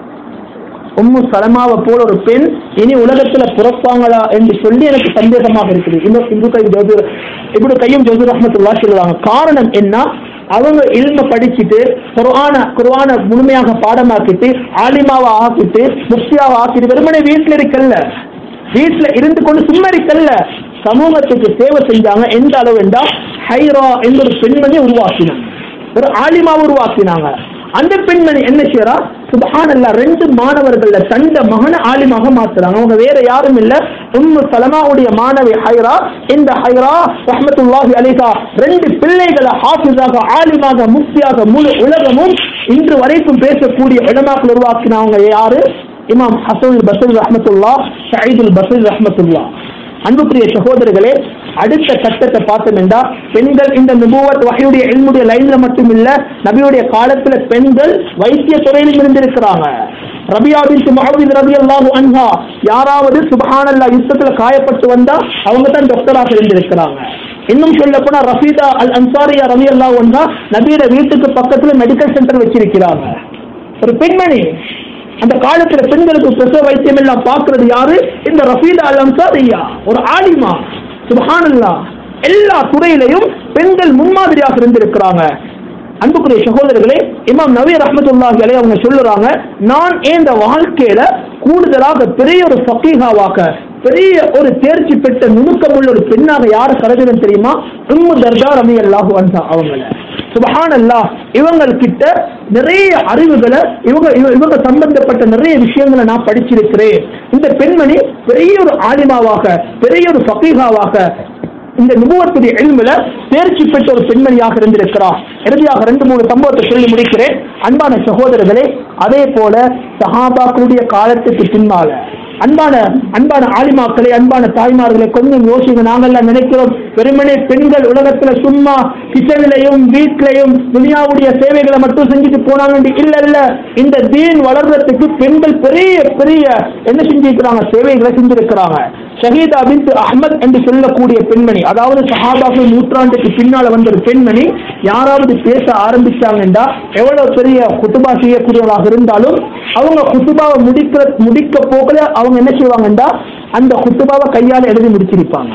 S1: உம்மு சலமாவை போல ஒரு பெண் இனி உலகத்துல பிறப்பாங்களா என்று சொல்லி எனக்கு சந்தேகமாக இருக்குது இந்த இந்து கை ஜோதிர் இப்படி கையும் ஜோதிர் ரஹமத்துல்லா சொல்லுவாங்க காரணம் என்ன அவங்க இல்ம படிச்சுட்டு குர்ஆன குர்ஆன முழுமையாக பாடமாக்கிட்டு ஆலிமாவை ஆக்கிட்டு முஃப்தியாவை ஆக்கிட்டு வெறுமனே வீட்டில் இருக்கல்ல வீட்டுல இருந்து கொண்டு சும்மா இருக்கல்ல சமூகத்துக்கு சேவை செஞ்சாங்க எந்த அளவு என்றா ஹைரா என்ற ஒரு பெண்மணி உருவாக்கினாங்க ஒரு ஆலிமா உருவாக்கினாங்க அந்த பெண்மணி என்ன செய்யறா சுபஹானல்லா ரெண்டு மாணவர்கள தந்த மகனை ஆலிமாக மாத்துறாங்க அவங்க வேற யாரும் இல்ல உம்மு சலமாவுடைய மாணவி ஹைரா இந்த ஹைரா ரஹ்மத்துல்லாஹி அலைஹா ரெண்டு பிள்ளைகளை ஹாஃபிஸாக ஆலிமாக முஃப்தியாக முழு உலகமும் இன்று வரைக்கும் பேசக்கூடிய உலமாக்கள் உருவாக்கினவங்க யாரு இமாம் ஹசன் பசீர் ரஹ்மத்துல்லா ஷஹீதுல் பசீர் ரஹ்மத்துல்லா அன்புக்குரிய சகோதரர்களே அடுத்த கட்டத்தை பார்த்தோம் என்றா பெண்கள் இந்த நுபுவத் வகையுடைய எல்முடைய லைன்ல மட்டும் இல்ல நபியுடைய காலத்துல பெண்கள் வைத்திய துறையிலும் இருந்திருக்கிறாங்க ரபியா பின் முஹம்மது ரபி அல்லாஹு அன்ஹா யாராவது சுபஹானல்லா யுத்தத்துல காயப்பட்டு வந்தா அவங்க தான் டாக்டராக இருந்திருக்கிறாங்க இன்னும் சொல்ல போனா ரஃபீதா அல் அன்சாரியா ரவி அல்லாஹு அன்ஹா நபியோட வீட்டுக்கு பக்கத்துல மெடிக்கல் சென்டர் வச்சிருக்கிறாங்க ஒரு பெண்மணி அந்த காலத்துல பெண்களுக்கு பிரசவ வைத்தியம் எல்லாம் பார்க்கிறது யாரு இந்த ரஃபீதா அல் அன்சாரியா ஒரு ஆலிமா சுபஹானல்லா எல்லா துறையிலையும் பெண்கள் முன்மாதிரியாக இருந்திருக்கிறாங்க அன்புக்குரிய சகோதரர்களே இமாம் நவீ ரஹமத்துல்லாஹி அலைஹி அவங்க சொல்லுறாங்க நான் இந்த வாழ்க்கையில கூடுதலாக பெரிய ஒரு ஃபக்கீஹாவாக பெரிய ஒரு தேர்ச்சி பெற்ற நுணுக்கமுள்ள ஒரு பெண்ணாக யாரை கருதுறேன் தெரியுமா உம்மு தர்கா ரவி அல்லாஹு அன்ஹா அவங்கள சுபஹான் அல்லாஹ் இவங்கள்கிட்ட நிறைய அறிவுகளை இவங்க இவ- இவங்க சம்பந்தப்பட்ட நிறைய விஷயங்களை நான் படிச்சிருக்கிறேன் இந்த பெண்மணி பெரிய ஒரு ஆலிமாவாக பெரிய ஒரு ஃபக்கீஹாவாக இந்த நுபுவத்துடைய எல்மில தேர்ச்சி பெற்ற ஒரு பெண்மணியாக இருந்திருக்கிறார் இறுதியாக ரெண்டு மூணு சம்பவத்தை சொல்லி முடிக்கிறேன் அன்பான சகோதரர்களே அதே போல சஹாபாக்களுடைய காலத்துக்கு பின்னால அன்பான அன்பான ஆலிமாக்களே அன்பான தாய்மார்களை கொஞ்சம் யோசிங்க நாங்கெல்லாம் நினைக்கிறோம் வெறுமனே பெண்கள் உலகத்துல சும்மா கிச்சன்லயும் வீட்லயும் துனியாவுடைய சேவைகளை மட்டும் செஞ்சுட்டு போனாங்க இல்ல இல்ல இந்த தீன் வளர்றதுக்கு பெண்கள் பெரிய பெரிய என்ன செஞ்சிருக்கிறாங்க சேவைகளை செஞ்சிருக்கிறாங்க ஷஹீதா பின் அஹ்மத் என்று சொல்லக்கூடிய பெண்மணி அதாவது சஹாபாக்கள் நூற்றாண்டுக்கு பின்னால வந்த ஒரு பெண்மணி யாராவது பேச ஆரம்பிச்சாங்கன்னா எவ்வளவு பெரிய குத்துபா செய்யக்கூடியவர்களாக இருந்தாலும் அவங்க குத்துபாவை முடிக்கிற முடிக்க போகல அவங்க என்ன செய்வாங்கன்னா அந்த குத்துபாவை கையால எழுதி முடிச்சிருப்பாங்க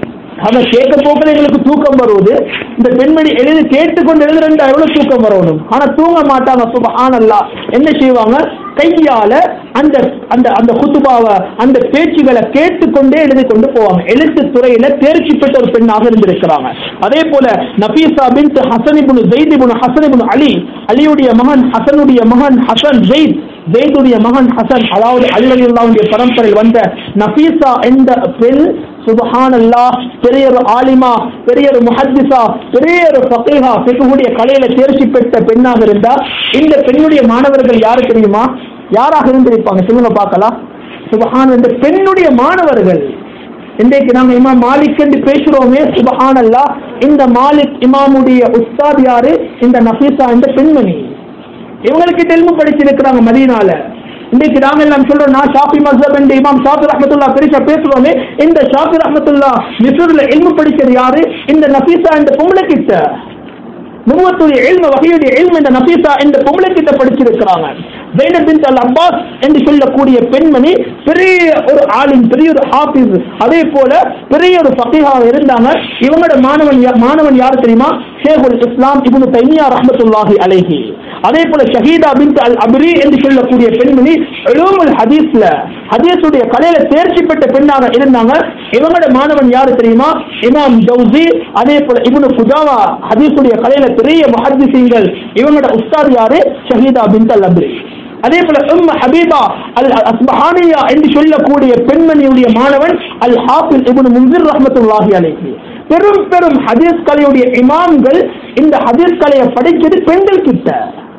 S1: அதை கேட்க போக்கல எங்களுக்கு தூக்கம் வருவது இந்த பெண்மணி எழுதி கேட்டுக்கொண்டு எழுதுறா எவ்வளவு தூக்கம் வரணும் ஆனா தூங்க மாட்டாங்க சுபஹானல்லா என்ன செய்வாங்க கையால அந்த அந்த அந்த குத்துபாவை அந்த பேச்சுகளை கேட்டுக்கொண்டே எழுதி கொண்டு போவாங்க எழுத்து துறையில தேர்ச்சி பெற்ற ஒரு பெண்ணாக இருந்திருக்கிறாங்க அதே போல Nafisa bint Hasan Ibn Zaid Ibn Hasan Ibn Ali அலியுடைய மகன் ஹசனுடைய மகன் ஹசன் ஜெயித் ஜெயிதுடைய மகன் ஹசன் அதாவது அலி அலியுல்லாவுடைய பரம்பரையில் வந்த நபீசா என்ற பெண் சுபஹான் அல்லாஹ் பெரிய ஒரு ஆலிமா பெரிய ஒரு முஹத்திசா பெரிய ஒரு ஃபகீஹா ஃபிக்ஹுடைய கலையில தேர்ச்சி பெற்ற பெண்ணாக இருந்தா இந்த பெண்ணுடைய மாணவர்கள் யாரு தெரியுமா யாராக இருந்திருப்பாங்க சொல்லுங்க பார்க்கலாம் சுபஹான் இந்த பெண்ணுடைய மாணவர்கள் இன்றைக்கு நாங்க இமாம் மாலிக் என்று பேசுறோமே சுபஹானல்லா இந்த மாலிக் இமாமுடைய உஸ்தாத் யாரு இந்த நஃபீசா இந்த பெண்மணி இவங்களுக்கு தெலுங்கு படிச்சிருக்கிறாங்க மதீனால இன்னைக்கு நாங்க எல்லாம் சொல்றோம் நான் ஷாஃபி மஸ்ஹப் என்று இமாம் ஷாஃபி ரஹமத்துல்லா பெருசா பேசுறோமே இந்த ஷாஃபி ரஹமத்துல்லா மிஸ்ர்ல எல்மு படிச்சது யாரு இந்த நஃபீசா இந்த பொம்பளை கிட்ட நுவத்துடைய எல்ம வகையுடைய எல்ம இந்த நபீசா இந்த பொம்பளை கிட்ட படிச்சிருக்கிறாங்க ஜெயினப் பின் அல் அப்பாஸ் என்று சொல்லக்கூடிய பெண்மணி பெரிய ஒரு ஆலிம் பெரிய ஒரு ஹாஃபிஸ் அதே போல பெரிய ஒரு ஃபகீஹாக இருந்தாங்க இவங்களோட மாணவன் யா- மாணவன் யார் தெரியுமா ஷேகுல் இஸ்லாம் இப்னு தைமியா ரஹ்மத்துல்லாஹி அலைஹி அதே போல ஷஹீதா பின் அல் அப்ரி என்று சொல்லக்கூடிய பெண்மணி உலூமுல் ஹதீஸ்ல ஹதீஸுடைய கலையில தேர்ச்சி பெற்ற பெண்ணாக இருந்தாங்க இவங்களோட மாணவன் யாரு தெரியுமா இமாம் ஜவுசி அதே போல இப்னு குஜாவா ஹதீஸுடைய கலையில பெரிய முஹத்திசீங்கள் இவங்களோட உஸ்தாத் யாரு ஷஹீதா பின் அல் அப்ரி அதே போல உம் ஹபீபா அல் அஸ்பஹானியா என்று சொல்லக்கூடிய பெண்மணியுடைய மாணவன் அல் ஹாஃபிஸ் இப்னு முன்சிர் ரஹ்மத்துல்லாஹி அலைஹி பெரும் பெரும் ஹதீஸ் கலையுடைய இமாம்கள் இந்த ஹதீஸ் கலையை படிச்சது பெண்கள் கிட்ட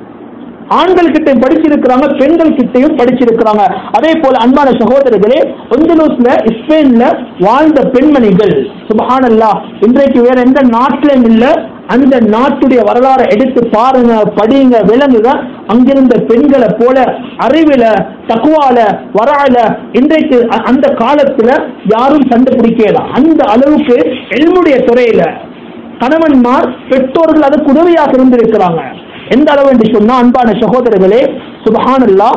S1: ஆண்கள் கிட்ட படிச்சிருக்கிறாங்க பெண்கள் கிட்டையும் படிச்சிருக்கிறாங்க அதே போல அன்பான சகோதரர்களே ஒந்தலூஸ்ல ஸ்பெயின்ல வாழ்ந்த பெண்மணிகள் சுபஹானல்லா இன்றைக்கு வேற எந்த நாட்டிலும் இல்ல அந்த நாட்டுடைய வரலாறை எடுத்து பாருங்க படிங்க விளங்குங்க அங்கிருந்த பெண்களை போல அறிவில தக்குவால வரால இன்றைக்கு அ- அந்த காலத்துல யாரும் கண்டுபிடிக்கலாம் அந்த அளவுக்கு எல்முடைய துறையில கணவன்மார் பெற்றோர்கள் அதுக்கு உதவியாக இருந்திருக்கிறாங்க எந்த அளவு என்று சொன்னா அன்பான சகோதரர்களே சுபஹானல்லா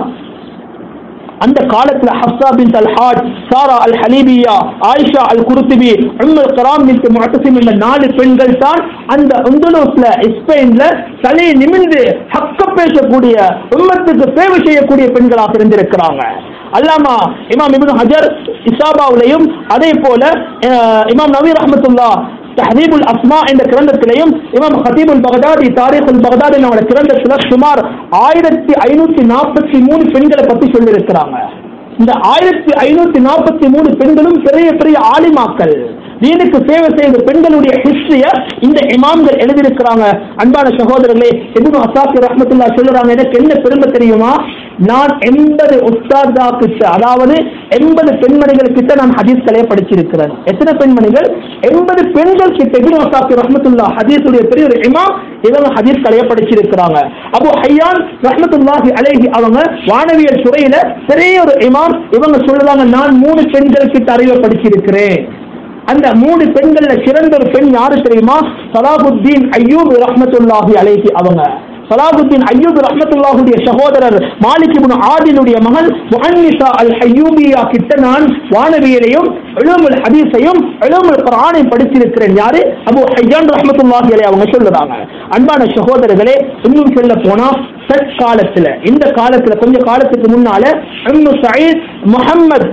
S1: அந்த காலத்துல ஹப்சா பின் அல் ஹாஜ் சாரா அல் ஹலீபியா ஆயிஷா அல் குருத்துபி உம்முல் கலாம் பின் முஅத்தசிம் என்ற நாலு பெண்கள் தான் அந்த அந்தலூஸ்ல ஸ்பெயின்ல தலையை நிமிர்ந்து ஹக்க பேசக்கூடிய உம்மத்துக்கு சேவை செய்யக்கூடிய பெண்களாக இருந்திருக்கிறாங்க அல்லாமா இமாம் இப்னு ஹஜர் இசாபாவுலையும் அதே போல அஹ், இமாம் நவீர் ரஹ்மத்துல்லா தஹதீபுல் அஸ்மா என்ற கிரந்தத்திலையும் இமாம் ஹதீபுல் பகதாதி தாரிகுல் பகதாதி என்ற கிரந்தத்துல சுமார் ஆயிரத்தி ஐநூத்தி நாற்பத்தி மூணு பெண்களை பத்தி சொல்லியிருக்கிறாங்க இந்த ஆயிரத்தி ஐநூத்தி நாற்பத்தி மூணு பெண்களும் பெரிய பெரிய ஆலிமாக்கள் தீனுக்கு சேவை செய்த பெண்களுடைய ஹிஸ்டரிய இந்த இமாம்கள் எழுதியிருக்கிறாங்க அன்பான சகோதரர்களே இப்னு அசாக்கி ரஹ்மத்துல்லா சொல்லுறாங்க எனக்கு என்ன பெருமை தெரியுமா நான் எண்பது உஸ்தாதா கிட்ட அதாவது எண்பது பெண்மணிகள் கிட்ட நான் ஹதீஸ் கலையை படிச்சிருக்கிறேன் எத்தனை பெண்மணிகள் எண்பது பெண்கள் கிட்ட இப்னு அசாக்கி ரஹ்மத்துல்லா ஹதீஸுடைய பெரிய ஒரு இமாம் இவங்க ஹதீஸ் கலையை படிச்சிருக்கிறாங்க அபு ஹையான் ரஹ்மத்துல்லாஹி அலைஹி அவங்க வானவியல் துறையில பெரிய ஒரு இமாம் இவங்க சொல்லுறாங்க நான் மூணு பெண்கள் கிட்ட அறிவை படிச்சிருக்கிறேன் அந்த மூணு பெண்கள்ல சிறந்த ஒரு பெண் யாரு தெரியுமா சலாபுத்தீன் ஐயூப் ரஹ்மத்துல்லாஹி அலைஹி அவங்க சலாபுத்தீன் ஐயூப் ரஹ்மத்துல்லாஹுடைய சகோதரர் மாலிக் இப்னு ஆதினுடைய மகன் முஹன்னிசா அல் ஹய்யூபியா கிட்ட நான் வானவியலையும் உலூமுல் ஹதீஸையும் உலூமுல் குர்ஆனையும் படிச்சிருக்கிறேன் யாரு அபு ஹையான் ரஹ்மத்துல்லாஹி அலைஹி அவங்க சொல்லுறாங்க அன்பான சகோதரர்களே இன்னும் சொல்ல போனா தற்காலத்துல இந்த காலத்துல கொஞ்ச காலத்துக்கு முன்னால உம்மு சயீத் முஹம்மத்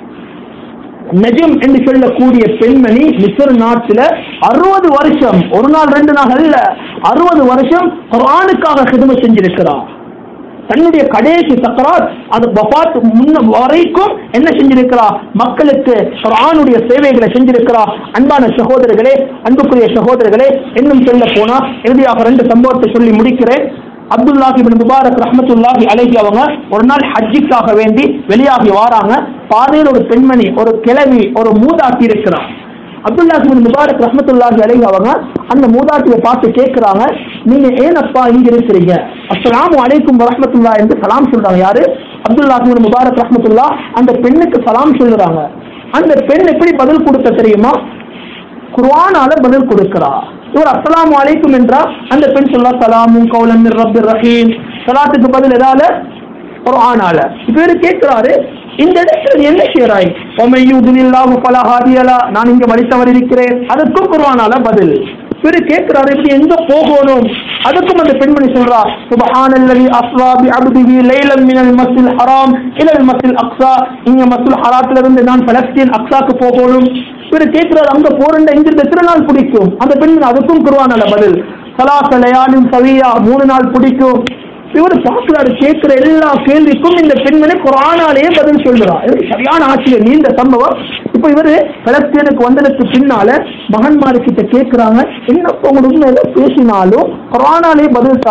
S1: நஜம் என்று சொல்லக்கூடிய பெண்மணி மிஸ்ர் நாட்டில் அறுபது வருஷம் ஒரு நாள் ரெண்டு நாள் அல்ல அறுபது வருஷம் குர்ஆனுக்காக ஹிதம செஞ்சிருக்கிறார் தன்னுடைய கடைசி சக்கராத் அது வஃபாத் முன்ன வரைக்கும் என்ன செஞ்சிருக்கிறா மக்களுக்கு குர்ஆனுடைய சேவைகளை செஞ்சிருக்கிறா அன்பான சகோதரர்களே அன்புக்குரிய சகோதரர்களே இன்னும் சொல்ல போனா இறுதியாக ரெண்டு சம்பவத்தை சொல்லி முடிக்கிறேன் அப்துல்லாஹி இப்னு முபாரக் ரஹ்மத்துல்லாஹி அலைஹி அவங்க ஒரு நாள் ஹஜ்ஜிக்காக வேண்டி வெளியாகி வாராங்க பாதையில் ஒரு பெண்மணி ஒரு கிழவி ஒரு மூதாட்டி இருக்கிறார் அப்துல்லாஹி இப்னு முபாரக் ரஹ்மத்துல்லாஹி அலைஹி அவங்க அந்த மூதாட்டியை பார்த்து கேட்கிறாங்க நீங்க ஏன் அப்பா இங்க இருக்கிறீங்க அஸ்ஸலாமு அலைக்கும் வரஹ்மத்துல்லாஹ் என்று சலாம் சொல்றாங்க யாரு அப்துல்லாஹி இப்னு முபாரக் ரஹ்மத்துல்லா அந்த பெண்ணுக்கு சலாம் சொல்லுறாங்க அந்த பெண் எப்படி பதில் கொடுத்த தெரியுமா குர்ஆனால பதில் கொடுக்கிறா இவர் அஸ்ஸலாமு அலைக்கும் என்றா அந்த பெண் சொல்லா சலாமும் கௌலம் மிர் ரப்பிர் ரஹீம் சலாத்துக்கு பதில் எதால குர்ஆனால இப்ப இவரு கேட்கிறாரு இந்த இடத்துல நீ என்ன செய்றாய் ஒமை யூதுனில்லாஹு ஃபலா ஹாதியலா நான் இங்க வழித்தவர் இருக்கிறேன் அதுக்கும் குர்ஆனால பதில் இவரு கேட்கிறாரு இப்படி எங்க போகணும் அதுக்கும் அந்த பெண்மணி சொல்றா சுபஹானல்லதி அஸ்ரா பி அப்திஹி லைலன் மினல் மஸ்ஜில் ஹராம் இலல் மஸ்ஜில் அக்ஸா இங்க மஸ்ஜில் ஹராத்துல இருந்து நான் பலஸ்தீன் அக்ஸாக்கு போகணும் இவரு கேட்கிறாரு அங்க போறேன் இங்கிருந்து எத்தனை நாள் பிடிக்கும் அந்த பெண் அதுக்கும் குருவானால பதில் சலாசலையானும் சவியா மூணு நாள் பிடிக்கும் இவர் பார்க்கிறாரு கேட்கிற எல்லா கேள்விக்கும் இந்த பெண்மணி குரானாலேயே பதில் சொல்றார் இது சரியான ஆச்சரியம் நீண்ட சம்பவம் இப்ப இவரு பலஸ்தீனுக்கு வந்ததுக்கு பின்னால மகன்மாரு கிட்ட கேட்கிறாங்க என்ன உங்களுக்கு ஏதோ பேசினாலும் குரானாலேயே பதில் தாரா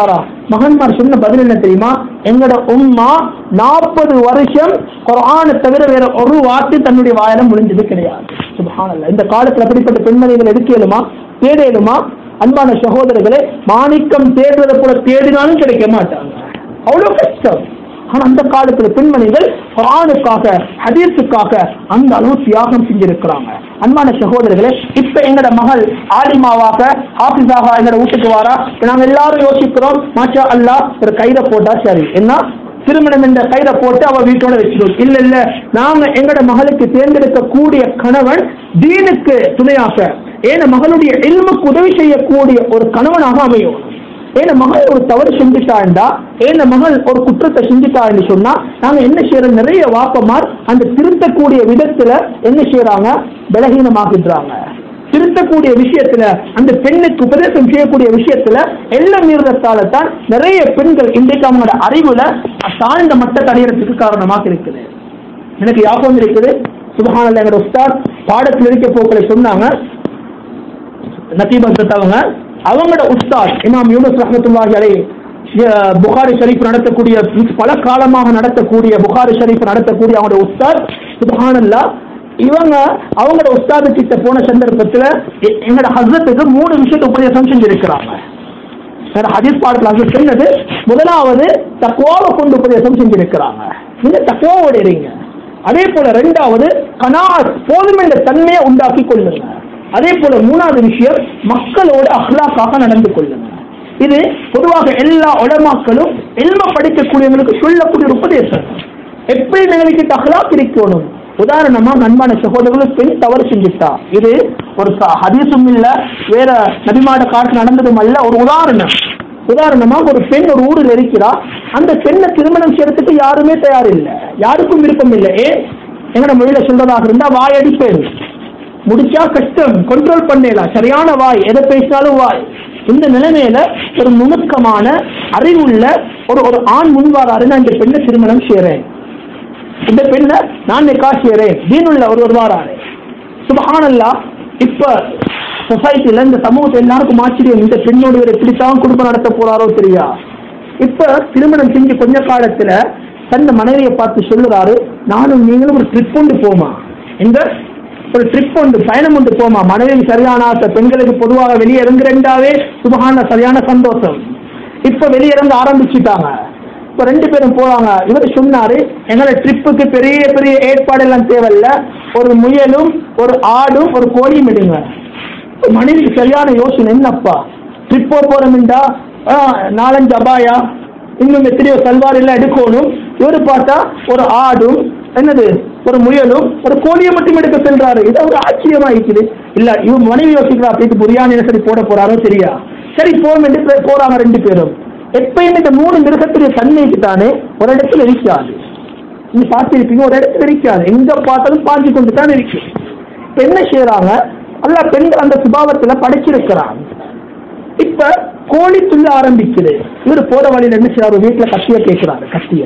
S1: மகன்மார் சொன்ன பதில் என்ன தெரியுமா எங்கட உம்மா நாற்பது வருஷம் குர்ஆனை தவிர வேற ஒரு வார்த்தை தன்னுடைய வாயில முடிஞ்சது கிடையாது சுபஹானல்லாஹ் இந்த காலத்துல அப்படிப்பட்ட பெண்மணிகள் எடுக்கலுமா தேடையலுமா அன்பான சகோதரர்களே மாணிக்கம் தேடுறதை போல தேடினாலும் கிடைக்க மாட்டாங்க அவ்வளவு கஷ்டம் ஆனா அந்த காலத்துல பெண்மணிகள் குரானுக்காக ஹதீஸுக்காக அந்த அளவு தியாகம் செஞ்சிருக்கிறாங்க அன்பான சகோதரர்களே இப்ப எங்கட மகள் ஆலிமாவாக ஹாஃபிஸாக எங்கட வீட்டுக்கு வாரா நாங்க எல்லாரும் யோசிக்கிறோம் மாஷா அல்லாஹ் ஒரு கைத போட்டா சரி என்ன திருமணம் என்ற கைத போட்டு அவ வீட்டோட வச்சிடும் இல்ல இல்ல நாங்க எங்கட மகளுக்கு தேர்ந்தெடுக்க கூடிய கணவன் தீனுக்கு துணையாக ஏன மகளுடைய இல்முக்கு உதவி செய்யக்கூடிய ஒரு கணவனாக அமையும் ஏன மகள் ஒரு தவறு செஞ்சுட்டாண்டா ஏன மகள் ஒரு குற்றத்தை செஞ்சுட்டான்னு சொன்னா நாங்க என்ன செய்யறோம் நிறைய வாப்பமார் அந்த திருத்தக்கூடிய விதத்துல என்ன செய்யறாங்க பலகீனமாகின்றாங்க திருத்தக்கூடிய விஷயத்துல அந்த பெண்ணுக்கு உபதேசம் செய்யக்கூடிய விஷயத்துல எல்லாம் மீறத்தால தான் நிறைய பெண்கள் இன்றைக்கு அவங்களோட அறிவுல தாழ்ந்த மட்டத்தை அடையறதுக்கு காரணமாக இருக்குது எனக்கு ஞாபகம் இருக்குது சுபஹானல்ல எங்களோட உஸ்தாத் பாடத்தில் இருக்க போக்களை சொன்னாங்க நத்தீபா அவங்க அவங்களோட உஸ்தாத் இமாம் யூனஸ் ரஹமத்துல்லாஹி அலை புகாரி ஷரீஃப் நடத்தக்கூடிய பல காலமாக நடத்தக்கூடிய புகாரி ஷரீஃப் நடத்தக்கூடிய அவங்களோட உஸ்தாத் சுபஹானல்லா இவங்க அவங்களோட உஸ்தாது கிட்ட போன சந்தர்ப்பத்துல எ- எங்களோட ஹஸ்ரத்துக்கு மூணு விஷயத்தை உபதேசம் செஞ்சிருக்கிறாங்க வேற ஹதீஸ் பாடத்தில் அது சொன்னது முதலாவது தக்குவாவை கொண்டு உபதேசம் செஞ்சிருக்கிறாங்க நீங்க தக்குவாவோட இருங்க அதே போல ரெண்டாவது கனாத் போதும் என்ற தன்மையை உண்டாக்கி கொள்ளுங்க அதே போல மூணாவது விஷயம் மக்களோட அஹ்லாக்காக நடந்து கொள்ளுங்க இது பொதுவாக எல்லா உலமாக்களும் எல்ம படிக்கக்கூடியவங்களுக்கு சொல்லக்கூடிய ஒரு உபதேசம் எப்படி நிலைக்கு அஹ்லாக் இருக்கணும் உதாரணமா அன்பான சகோதரர்கள் பெண் தவறு செஞ்சுட்டா இது ஒரு ச- ஹதீஸும் இல்ல வேற நபிமாட காட்டு நடந்ததும் அல்ல ஒரு உதாரணம் உதாரணமா ஒரு பெண் ஒரு ஊரில் இருக்கிறா அந்த பெண்ணை திருமணம் செய்யறதுக்கு யாருமே தயார் இல்லை யாருக்கும் விருப்பம் இல்லை ஏன் எங்கட மொழியில சொல்றதாக இருந்தா வாயடி பெண் முடிச்சா கஷ்டம் கண்ட்ரோல் பண்ணலாம் சரியான வாய் எதை பேசினாலும் வாய் இந்த நிலைமையில ஒரு நுணுக்கமான அறிவுள்ள ஒரு ஒரு ஆண் முன்வாராரு நான் இந்த பெண்ணை திருமணம் செய்யறேன் இந்த பெண்ணை நான் நிக்கா செய்யறேன் தீனுள்ள ஒருவர் வாராரு சுபஹானல்லா இப்ப சொசைட்டில இந்த சமூகத்தை எல்லாருக்கும் ஆச்சரியம் இந்த பெண்ணோடு இவர் எப்படித்தான் குடும்பம் நடத்த போறாரோ தெரியா இப்ப திருமணம் செஞ்சு கொஞ்ச காலத்துல தன்னை மனைவியை பார்த்து சொல்லுறாரு நானும் நீங்களும் ஒரு ட்ரிப் கொண்டு போமா எங்க ஒரு ட்ரிப் கொண்டு பயணம் கொண்டு போமா மனைவி சரியான ஆசை பெண்களுக்கு பொதுவாக வெளியே இறங்குறேன்டாவே சுபஹான சரியான சந்தோஷம் இப்ப வெளியிறங்க ஆரம்பிச்சுட்டாங்க இப்ப ரெண்டு பேரும் போறாங்க இவர் சொன்னாரு எங்களை ட்ரிப்புக்கு பெரிய பெரிய ஏற்பாடு எல்லாம் தேவையில்ல ஒரு முயலும் ஒரு ஆடும் ஒரு கோழியும் எடுங்க இப்ப மனைவிக்கு சரியான யோசனை என்னப்பா ட்ரிப் போறோம்டா நாலஞ்சு அபாயா இன்னும் எத்தனையோ சல்வார் எல்லாம் எடுக்கணும் இவர் பார்த்தா ஒரு ஆடும் என்னது ஒரு முயலும் ஒரு கோழியை மட்டும் எடுக்க சென்றாரு இது ஒரு ஆச்சரியமா இருக்குது இல்ல இவன் மனைவி யோசிக்கிறா அப்படின்ட்டு பிரியாணி சரி போட போறாரோ சரியா சரி போம் என்று பே- போறாங்க ரெண்டு பேரும் எப்பயுமே இந்த மூணு மிருகத்துடைய தன்மைக்கு தானே ஒரு இடத்துல இருக்காது நீங்க பார்த்திருப்பீங்க ஒரு இடத்துல இருக்காது எங்க பார்த்தாலும் பாஞ்சு கொண்டு தான் இருக்கு இப்ப என்ன செய்யறாங்க அல்ல பெண்கள் அந்த சுபாவத்துல படைச்சிருக்கிறாங்க இப்ப கோழி துள்ள ஆரம்பிக்குது இவர் போற வழியில என்ன செய்யறாரு வீட்டுல கத்திய கேட்கிறாரு கத்திய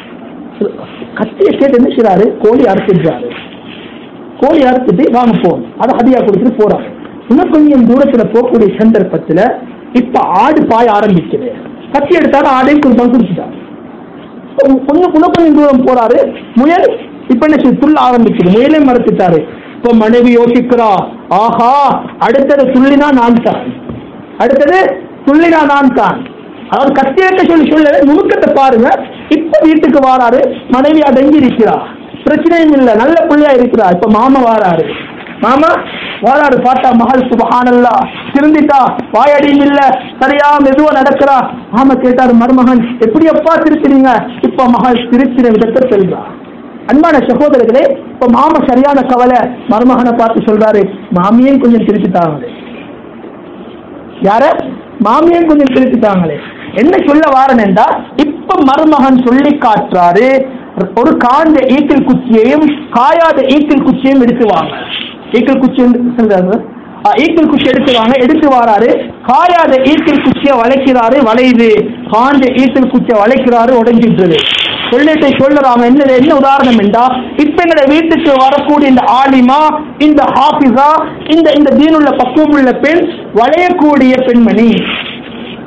S1: கத்திய கேட்டு என்ன செய்யறாரு கோழி அறுத்துடுறாரு கோழி அறுத்துட்டு வாங்க போம் அதை ஹதியா கொடுத்துட்டு போறாங்க இன்னும் கொஞ்சம் தூரத்துல போகக்கூடிய சந்தர்ப்பத்துல இப்ப ஆடு பாய ஆரம்பிக்குது கத்தி எடுத்தாரு ஆடையும் கொடுப்பாங்க குடிச்சிட்டாரு கொஞ்சம் கொஞ்சம் கொஞ்சம் தூரம் போறாரு முயல் இப்ப என்ன செய்யுது? துள்ள ஆரம்பிக்குது முயலே மறுத்துட்டாரு இப்ப மனைவி யோசிக்கிறா ஆஹா அடுத்தது துள்ளினா நான் தான் அடுத்தது துள்ளினா நான் தான் அவர் கத்தியக்க சொல்லி சொல்ல நுணுக்கத்தை பாருங்க இப்ப வீட்டுக்கு வாராரு மனைவி அடங்கி இருக்கிறா பிரச்சனையும் இல்ல நல்ல பிள்ளையா இருக்கிறா இப்ப மாமா வாராரு மாமா வாராரு பார்த்தா மகள் சுபஹானல்லா திருந்திட்டா வாயடியும் இல்ல சரியா மெதுவா நடக்கிறா மாமா கேட்டாரு மருமகன் எப்படி அப்பா திருத்தினீங்க இப்ப மகள் திருத்தின விதத்தை செல்றா அன்பான சகோதரர்களே இப்ப மாமா சரியான கவலை மருமகனை பார்த்து சொல்றாரு மாமியும் கொஞ்சம் திருத்திட்டாங்களே யார மாமியும் கொஞ்சம் திருத்திட்டாங்களே என்ன சொல்ல வாரனேண்டா இப்ப மருமகன் சொல்லி காட்டுறாரு ஒரு காஞ்ச ஈக்கில் குச்சியையும் காயாத ஈக்கில் குச்சியையும் எடுத்து வாங்க ஈக்கில் குச்சி சொல்றாங்க ஆ, ஈக்கில் குச்சி எடுத்து வாங்க எடுத்து வாராரு காயாத ஈக்கில் குச்சியை வளைக்கிறாரு வளையுது காஞ்ச ஈக்கில் குச்சியை வளைக்கிறாரு உடைஞ்சிட்டுது சொல்லிட்டு சொல்லுறாங்க என்ன என்ன உதாரணம் என்றா இப்ப எங்கட வீட்டுக்கு வரக்கூடிய இந்த ஆலிமா இந்த ஹாஃபிஸா இந்த இந்த தீனுள்ள பக்குவம் உள்ள பெண் வளையக்கூடிய பெண்மணி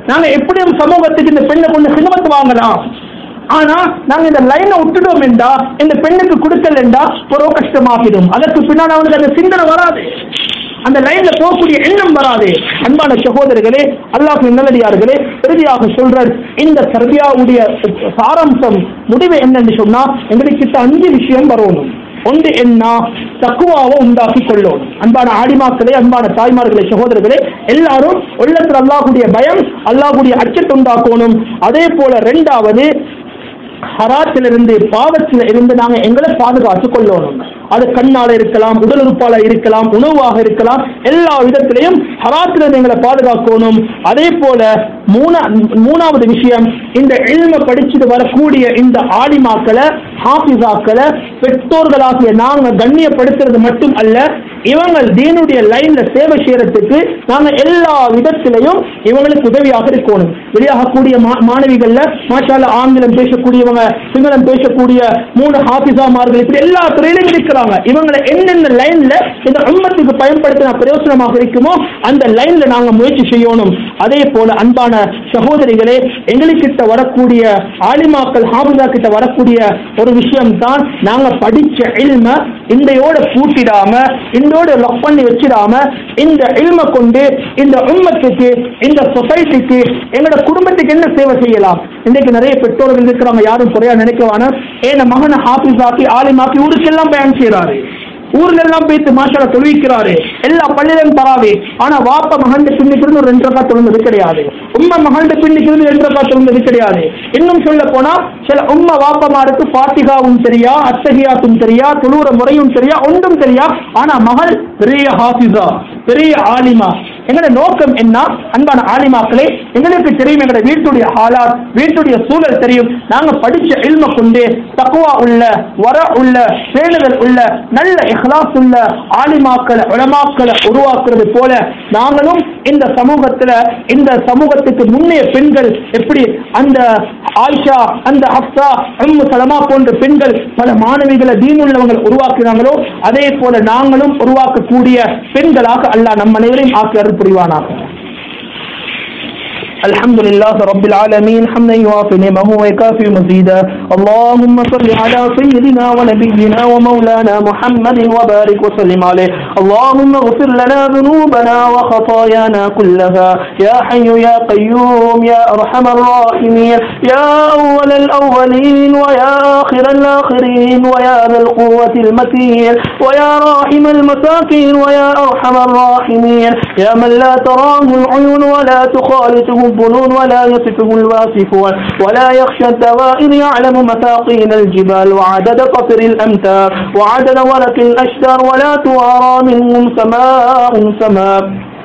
S1: நாங்க எப்படியும் சமூகத்துக்கு இந்த பெண்ணை கொண்டு சினிமத்து வாங்கலாம் ஆனா நாங்க இந்த லைனை விட்டுட்டோம் என்றா இந்த பெண்ணுக்கு கொடுக்கலண்டா ஒரு கஷ்டமாகிடும் அதற்கு பின்னால் அவனுக்கு அந்த சிந்தனை வராது அந்த லைன்ல போகக்கூடிய எண்ணம் வராது அன்பான சகோதரர்களே அல்லாஹ் நல்லடியார்களே இறுதியாக சொல்றார் இந்த சர்பியாவுடைய சாராம்சம் முடிவு என்னன்னு சொன்னா எங்களுக்கு கிட்ட அஞ்சு விஷயம் வரணும் ஒன்று என்ன தக்குவாவை உண்டாக்கி கொள்ளணும் அன்பான ஆடிமாக்களே அன்பான தாய்மார்களே சகோதரர்களே எல்லாரும் உள்ளத்தில் அல்லாஹ்வுடைய பயம் அல்லாஹ்வுடைய அச்சத்தை உண்டாக்கணும் அதே போல ரெண்டாவது ஹராத்திலிருந்து பாவத்தில் இருந்து நாங்க எங்களை பாதுகாத்துக் கொள்ளணும் அது கண்ணால இருக்கலாம் உடல் உறுப்பால இருக்கலாம் உணவாக இருக்கலாம் எல்லா விதத்திலையும் ஹராத்திலிருந்து எங்களை பாதுகாக்கணும் அதே போல மூணா மூணாவது விஷயம் இந்த எல்ம படிச்சுட்டு வரக்கூடிய இந்த ஆலிமாக்களை ஹாஃபிஸாக்களை பெற்றோர்களாகிய நாங்க கண்ணியப்படுத்துறது மட்டும் அல்ல இவங்க தீனுடைய லைன்ல சேவை செய்யறதுக்கு நாங்க எல்லா விதத்திலையும் இவங்களுக்கு உதவியாக இருக்கணும் வெளியாகக்கூடிய மா- மாணவிகள்ல மாஷால ஆங்கிலம் பேசக்கூடியவங்க சிங்களம் பேசக்கூடிய மூணு ஹாஃபிஸாமார்கள் இப்படி எல்லா துறையிலும் இருக்கிறாங்க இவங்களை என்னென்ன லைன்ல இந்த உம்மத்துக்கு பயன்படுத்தின பிரயோசனமாக இருக்குமோ அந்த லைன்ல நாங்க முயற்சி செய்யணும் அதே போல அன்பான சகோதரிகளே எங்களுக்கிட்ட வரக்கூடிய ஆலிமாக்கள் ஹாபிதா கிட்ட வரக்கூடிய ஒரு விஷயம் தான் நாங்க படிச்ச இல்ம இந்தையோட பூட்டிடாம இந்தோட லொக் பண்ணி வச்சிடாம இந்த இல்ம கொண்டு இந்த உம்மத்துக்கு இந்த சொசைட்டிக்கு எங்களோட குடும்பத்துக்கு என்ன சேவை செய்யலாம் இன்னைக்கு நிறைய பெற்றோர்கள் இருக்கிறாங்க யாரும் குறையா நினைக்கவான ஏன் மகனை ஹாஃபிஸ் ஆக்கி ஆலிமாக்கி ஊருக்கெல்லாம் பயன் செய்யறாரு ஊர்ல எல்லாம் போயிட்டு மாஷால தொழுவிக்கிறாரு எல்லா பள்ளியிலும் தராவே ஆனா வாப்ப மகண்ட பின்னுக்கு இருந்து ஒரு ரெண்டு ரக்கா தொழுந்தது கிடையாது உம்மா மகண்ட பின்னுக்கு இருந்து ரெண்டு ரக்கா தொழுந்தது கிடையாது இன்னும் சொல்ல போனா சில உம்மா வாப்பமாருக்கு பாத்திகாவும் தெரியா அத்தகையாத்தும் தெரியா தொழுற முறையும் தெரியா ஒன்றும் தெரியா ஆனா மகள் பெரிய ஹாஃபிஸா பெரிய ஆலிமா எங்களோட நோக்கம் என்ன அன்பான ஆலிமாக்களே எங்களுக்கு தெரியும் எங்களோட வீட்டுடைய ஹாலாத் வீட்டுடைய சூழல் தெரியும் நாங்க படிச்ச இல்ம கொண்டு தக்குவா உள்ள வர உள்ள பேணுதல் உள்ள நல்ல இஹ்லாஸ் உள்ள ஆலிமாக்களை உலமாக்களை உருவாக்குறது போல நாங்களும் இந்த சமூகத்துல இந்த சமூகத்துக்கு முன்னைய பெண்கள் எப்படி அந்த ஆயிஷா அந்த ஹப்சா உம்மு சலமா போன்ற பெண்கள் பல மாணவிகளை தீனுள்ளவங்களை உருவாக்கினாங்களோ அதே போல நாங்களும் உருவாக்கக்கூடிய பெண்களாக அல்லாஹ் நம் அனைவரையும் ஆக்கி அருள் புரிவானாக الحمد لله رب العالمين حمدا يوافي نعمه ويكافي مزيدا اللهم صل على سيدنا ونبينا ومولانا محمد وبارك وسلم عليه اللهم اغفر لنا ذنوبنا وخطايانا كلها يا حي يا قيوم يا أرحم الراحمين يا أول الأولين ويا آخر الآخرين ويا ذا القوة المتين ويا راحم المساكين ويا أرحم الراحمين يا من لا تراه العيون ولا تخالطه الظنون ولا يصفه الواصفون ولا يخشى الدوائر يعلم مثاقين الجبال وعدد قطر الأمتار وعدد ورق الأشجار ولا توارى منهم سماء سماء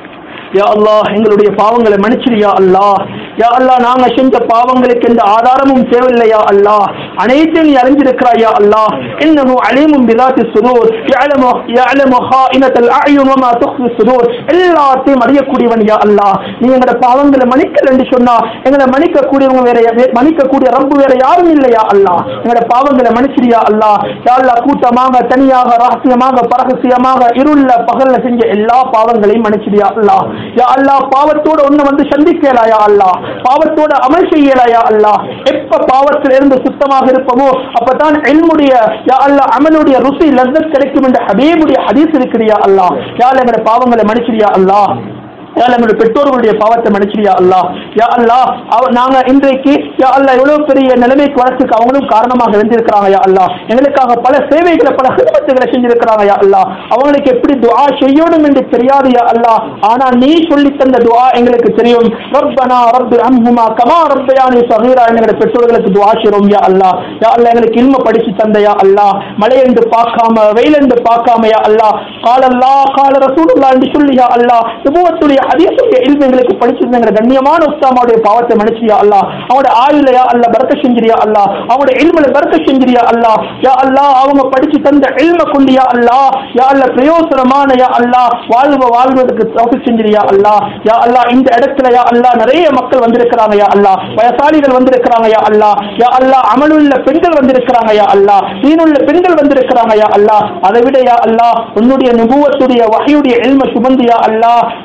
S1: யா அல்லாஹ் எங்களுடைய பாவங்களை மன்னிச்சிரியா அல்லாஹ் யா அல்லாஹ் நாங்க செஞ்ச பாவங்களுக்கு எந்த ஆதாரமும் தேவையில்லையா அல்லாஹ் அனைத்தையும் நீ அறிஞ்சிருக்கிறாய் யா அல்லாஹ் இன்னஹு அலீமும் பிதாத்தி சுதூர் يعلم يعلم خائنة الأعين وما تخفي الصدور எல்லாத்தையும் அறியக்கூடியவன் யா அல்லாஹ் நீ எங்களோட பாவங்களை மன்னிக்கல என்று சொன்னா எங்களை மன்னிக்க கூடியவங்க வேற யா- மன்னிக்க கூடிய ரப்பு வேற யாரும் இல்லையா அல்லாஹ் எங்களோட பாவங்களை மன்னிச்சிரியா அல்லாஹ் யா அல்லாஹ் கூட்டமாக தனியாக ரகசியமாக பரகசியமாக இருள பகல்ல செஞ்ச எல்லா பாவங்களையும் மன்னிச்சிரியா அல்லாஹ் யா அல்லாஹ் பாவத்தோட ஒண்ணு வந்து சந்திக்கலா யா அல்லாஹ் பாவத்தோட அமல் செய்யலா யா அல்லாஹ் எப்ப பாவத்தில் இருந்து சுத்தமாக இருப்போமோ அப்பதான் எல்முடைய யா அல்லாஹ் அமலுடைய ருசி லஸ்ஸத் கிடைக்கும் என்ற ஹபீபுடைய ஹதீஸ் இருக்கிறியா அல்லாஹ் யா அல்லாஹ் எங்களுடைய பாவங்களை மன்னிச்சிரியா அல்லாஹ் யா அல்லாஹ் எங்களுடைய பெற்றோர்களுடைய பாவத்தை மன்னிச்சிரியா அல்லாஹ் யா அல்லாஹ் அவ- நாங்க இன்றைக்கு யா அல்லாஹ் எவ்வளவு பெரிய நிலைமைக்கு வரத்துக்கு அவங்களும் காரணமாக இருந்திருக்கிறாங்க யா அல்லாஹ் எங்களுக்காக பல சேவைகளை பல ஹிதமத்துகளை செஞ்சிருக்கிறாங்க யா அல்லாஹ் அவங்களுக்கு எப்படி துஆ செய்யணும் என்று தெரியாது யா அல்லாஹ் ஆனா நீ சொல்லி தந்த துஆ எங்களுக்கு தெரியும் ரப்பனா ரப்பு அன்ஹுமா கமா ரப்பயானி சகீரா எங்களுடைய பெற்றோர்களுக்கு துஆ செய்றோம் யா அல்லாஹ் யா அல்லாஹ் எங்களுக்கு இல்ம படிச்சு தந்த யா அல்லாஹ் மழை என்று பார்க்காம வெயில் என்று பார்க்காம யா அல்லாஹ் கால அல்லாஹ் கால ரசூலுல்லாஹ் என்று சொல்லி யா அல்லாஹ் நபுவத்துடைய ஹதீஸுடைய இல்ம எங்களுக்கு படிச்சிருந்த கண்ணியமான உஸ்தாமாவுடைய பாவத்தை மன்னிச்சியா அல்லாஹ் அவனோட ஆயுள யா அல்லாஹ் பரக்க செஞ்சிரியா அல்லாஹ் அவனோட இல்மல பரக்க செஞ்சிரியா அல்லாஹ் யா அல்லாஹ் அவங்க படிச்சு தந்த இல்ம கொண்டு யா அல்லாஹ் யா அல்லாஹ் பிரயோசனமான யா அல்லாஹ் வாழ்வ வாழ்வதற்கு தௌஃபீக் செஞ்சிரியா அல்லாஹ் யா அல்லாஹ் இந்த இடத்துல யா அல்லாஹ் நிறைய மக்கள் வந்திருக்கிறாங்க யா அல்லாஹ் வயசாளிகள் வந்திருக்கிறாங்க யா அல்லாஹ் யா அல்லாஹ் அமலுள்ள பெண்கள் வந்திருக்கிறாங்க யா அல்லாஹ் தீனுள்ள பெண்கள் வந்திருக்கிறாங்க யா அல்லாஹ் அதை விட யா அல்லாஹ் உன்னுடைய நுபுவத்துடைய வகையுடைய இல்ம சுமந்து யா அல்லாஹ் யா அல்லாஹ்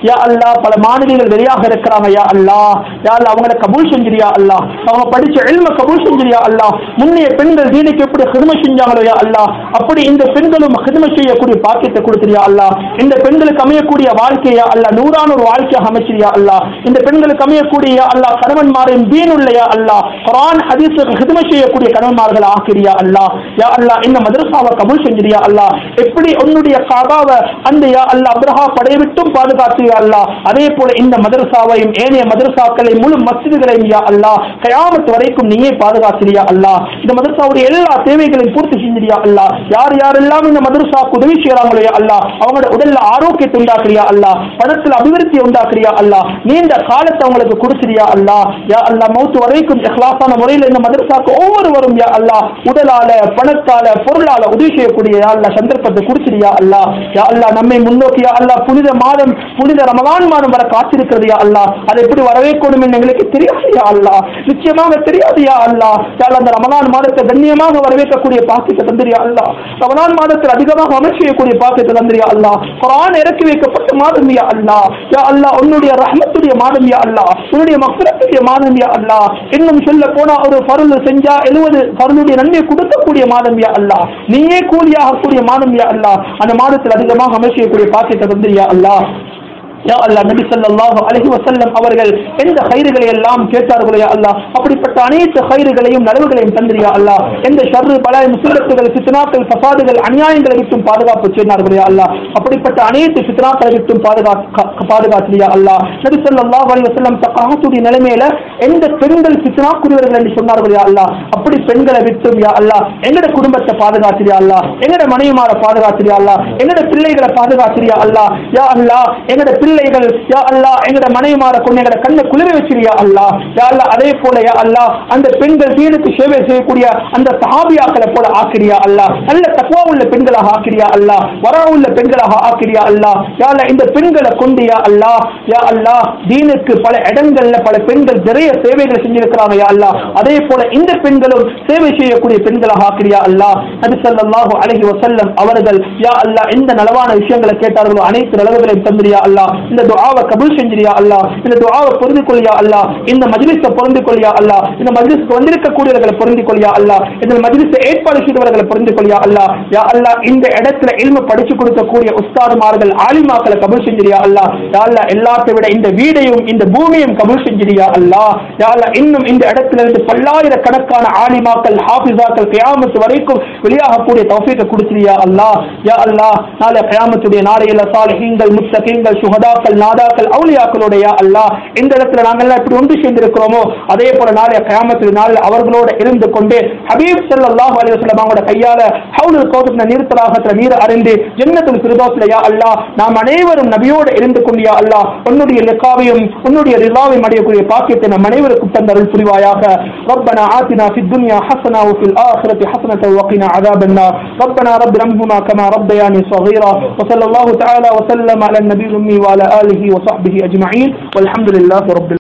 S1: அல்லாஹ் பல மாணவிகள் வெளியாக இருக்கிறாங்க யா அல்லாஹ் யா அல்லாஹ் அவங்களை கபூல் செஞ்சிரியா அல்லாஹ் அவங்க படிச்ச எல்ம கபூல் செஞ்சிரியா அல்லாஹ் முன்னைய பெண்கள் தீனுக்கு எப்படி ஹிதம செஞ்சாங்களோ யா அல்லாஹ் அப்படி இந்த பெண்களும் ஹிதம செய்யக்கூடிய பாக்கியத்தை கொடுத்துறியா அல்லாஹ் இந்த பெண்களுக்கு அமையக்கூடிய வாழ்க்கையா அல்லாஹ் நூறான ஒரு வாழ்க்கையாக அமைச்சிரியா அல்லாஹ் இந்த பெண்களுக்கு அமையக்கூடிய யா அல்லாஹ் கணவன்மாரின் தீனுள்ளையா அல்லாஹ் குரான் ஹதீஸுக்கு ஹிதம செய்யக்கூடிய கணவன்மார்கள் ஆக்கிரியா அல்லாஹ் யா அல்லாஹ் இந்த மதரசாவை கபூல் செஞ்சிரியா அல்லாஹ் எப்படி உன்னுடைய காபாவை அந்த யா அல்லாஹ் அப்ரஹா படை விட்டும் பாதுகாத்தியா அல்லாஹ் அதே போல இந்த மதரசாவையும் ஏனைய மதரசாக்களை முழு மஸ்ஜிதுகளையும் யா அல்லாஹ் கயாமத் வரைக்கும் நீயே பாதுகாத்திரியா அல்லாஹ் இந்த மதரசாவுடைய எல்லா தேவைகளையும் பூர்த்தி செஞ்சிரியா அல்லாஹ் யார் யாரெல்லாம் இந்த மதரசாக்கு உதவி செய்யறாங்களோ யா அல்லாஹ் அவங்களோட உடல்ல ஆரோக்கியத்தை உண்டாக்குறியா அல்லாஹ் பணத்துல அபிவிருத்தி உண்டாக்குறியா அல்லாஹ் நீண்ட காலத்தை அவங்களுக்கு கொடுத்துறியா அல்லாஹ் யா அல்லாஹ் மௌத்து வரைக்கும் இஹ்லாஸான முறையில் இந்த மதரசாக்கு ஒவ்வொருவரும் யா அல்லாஹ் உடலால பணத்தால பொருளால உதவி செய்யக்கூடிய யா அல்லாஹ் சந்தர்ப்பத்தை கொடுத்துறியா அல்லாஹ் யா அல்லாஹ் நம்மை முன்னோக்கி யா அல்லாஹ் புனித மாதம் புனித ரமலான் மாதம் வர காத்திருக்கிறது யா அல்லாஹ் அது எப்படி வரவேற்கணும் என்று எங்களுக்கு தெரியாது யா அல்லாஹ் நிச்சயமாக தெரியாது யா அல்லாஹ் யா அல்லாஹ் அந்த ரமலான் மாதத்தை கண்ணியமாக வரவேற்கக்கூடிய பாக்கியத்தை தந்திரியா அல்லாஹ் ரமலான் மாதத்தில் அதிகமாக அமல் செய்யக்கூடிய பாக்கியத்தை தந்திரியா அல்லாஹ் குரான் இறக்கி வைக்கப்பட்ட மாதம் யா அல்லாஹ் யா அல்லாஹ் உன்னுடைய ரஹ்மத்துடைய மாதம் யா அல்லாஹ் உன்னுடைய மக்ரத்துடைய மாதம் யா அல்லாஹ் இன்னும் சொல்ல போனா ஒரு பருள் செஞ்சா எழுபது பருளுடைய நன்மை கொடுக்கக்கூடிய மாதம் யா அல்லாஹ் நீயே கூலியாக கூடிய மாதம் யா அல்லாஹ் அந்த மாதத்தில் அதிகமாக அமல் செய்யக்கூடிய பாக்கியத்தை தந்திரியா அல்லாஹ் யா அல்லாஹ் நபி ஸல்லல்லாஹு அலைஹி வஸல்லம் அவர்கள் எந்த கைறுகளை எல்லாம் கேட்டார்களோ யா அல்லாஹ் அப்படிப்பட்ட அனைத்து கைறுகளையும் நலவுகளையும் தந்திரியா அல்லாஹ் எந்த ஷர்ரு பலாய் முசீபத்துகள் ஃபித்னாக்கள் ஃபசாதுகள் அநியாயங்களை விட்டும் பாதுகாப்பு செய்தார்கள் யா அல்லாஹ் அப்படிப்பட்ட அனைத்து ஃபித்னாக்களை விட்டும் பாதுகாக்க பாதுகாத்திரியா அல்லாஹ் நபி ஸல்லல்லாஹு அலைஹி வஸல்லம் தகாத்துடைய நிலைமையில எந்த பெண்கள் ஃபித்னாக்குரியவர்கள் என்று சொன்னார்கள் யா அல்லாஹ் அப்படி பெண்களை விட்டும் யா அல்லாஹ் எங்கட குடும்பத்தை பாதுகாத்திரியா அல்லாஹ் எங்கட மனைவிமாரை பாதுகாத்திரியா அல்லாஹ் எங்கட பிள்ளைகளை பாதுகாத்திரியா அல்லாஹ் யா அல்லாஹ் எங்கட பிள்ளைகள் யா அல்லாஹ் எங்கட மனைவிமார கொண்டு எங்கட கண்ணை குளிர வச்சிரியா அல்லாஹ் யா அல்லாஹ் அதே போல யா அல்லாஹ் அந்த பெண்கள் தீனுக்கு சேவை செய்யக்கூடிய அந்த சஹாபியாக்களை போல ஆக்கிரியா அல்லாஹ் நல்ல தக்குவா உள்ள பெண்களாக ஆக்கிரியா அல்லாஹ் வரா உள்ள பெண்களாக ஆக்கிரியா அல்லாஹ் யா அல்லாஹ் இந்த பெண்களை கொண்டு யா அல்லாஹ் யா அல்லாஹ் தீனுக்கு பல இடங்கள்ல பல பெண்கள் நிறைய சேவைகளை செஞ்சிருக்கிறாங்க யா அல்லாஹ் அதே போல இந்த பெண்களும் சேவை செய்யக்கூடிய பெண்களாக ஆக்கிரியா அல்லாஹ் நபி ஸல்லல்லாஹு அலைஹி வஸல்லம் அவர்கள் யா அல்லாஹ் எந்த நலவான விஷயங்களை கேட்டார்களோ அனைத்து நலவுகளையும் தந்திரியா அல்லாஹ் இந்த துஆவை கபூல் செஞ்சிரியா அல்லாஹ் இந்த துஆவை பொருந்திக் கொள்ளியா அல்லாஹ் இந்த மஜ்லிஸை பொருந்திக் கொள்ளியா அல்லாஹ் இந்த மஜ்லிஸ்க்கு வந்திருக்கக்கூடியவர்களை பொருந்திக் கொள்ளியா அல்லாஹ் இந்த மஜ்லிஸை ஏற்பாடு செய்தவர்களை பொருந்திக் கொள்ளியா அல்லாஹ் யா அல்லாஹ் இந்த இடத்துல இல்மு படிச்சு கொடுக்கக்கூடிய உஸ்தாதுமார்கள் ஆலிமாக்களை கபூல் செஞ்சிரியா அல்லாஹ் யா அல்லாஹ் எல்லாத்தை விட இந்த வீடையும் இந்த பூமியும் கபூல் செஞ்சிரியா அல்லாஹ் யா அல்லாஹ் இன்னும் இந்த இடத்துல இருந்து பல்லாயிரக்கணக்கான ஆலிமாக்கள் ஹாஃபிஸாக்கள் கியாமத்து வரைக்கும் வெளியாகக்கூடிய தௌஃபீக்கை கொடுத்துறியா அல்லாஹ் யா அல்லாஹ் நாளை கியாமத்துடைய நாளையில சாலிஹீங்கள் முத்தகீங்கள் சுஹதாக்கள் நாதாக்கள் அவுலியாக்களுடைய யா அல்லாஹ் இந்த இடத்துல நாங்கள் எல்லாம் இப்படி ஒன்று சேர்ந்திருக்கிறோமோ அதே போல நாளைய கியாமத்து நாளில் அவர்களோட இருந்து கொண்டு ஹபீப் ஸல்லல்லாஹு அலைஹி வஸல்லம் அவங்களோட கையால ஹவுலுல் கௌதப்ன நீர்த்தலாகத்துல நீர் அறிந்து ஜன்னத்துல் ஃபிர்தௌஸ்ல யா அல்லாஹ் நாம் அனைவரும் நபியோடு இருந்து கொண்டு யா அல்லாஹ் உன்னுடைய லிகாவையும் உன்னுடைய ரிலாவையும் அடையக்கூடிய பாக்கியத்தை நம் அனைவருக்கும் தந்தருள் புரிவாயாக ربنا آتنا في الدنيا حسنة وفي الآخرة حسنة وقنا عذاب النار ربنا رب ارحمهما كما ربياني صغيرا وصلى الله تعالى وسلم على النبي الأمي وعلى آله وصحبه أجمعين والحمد لله رب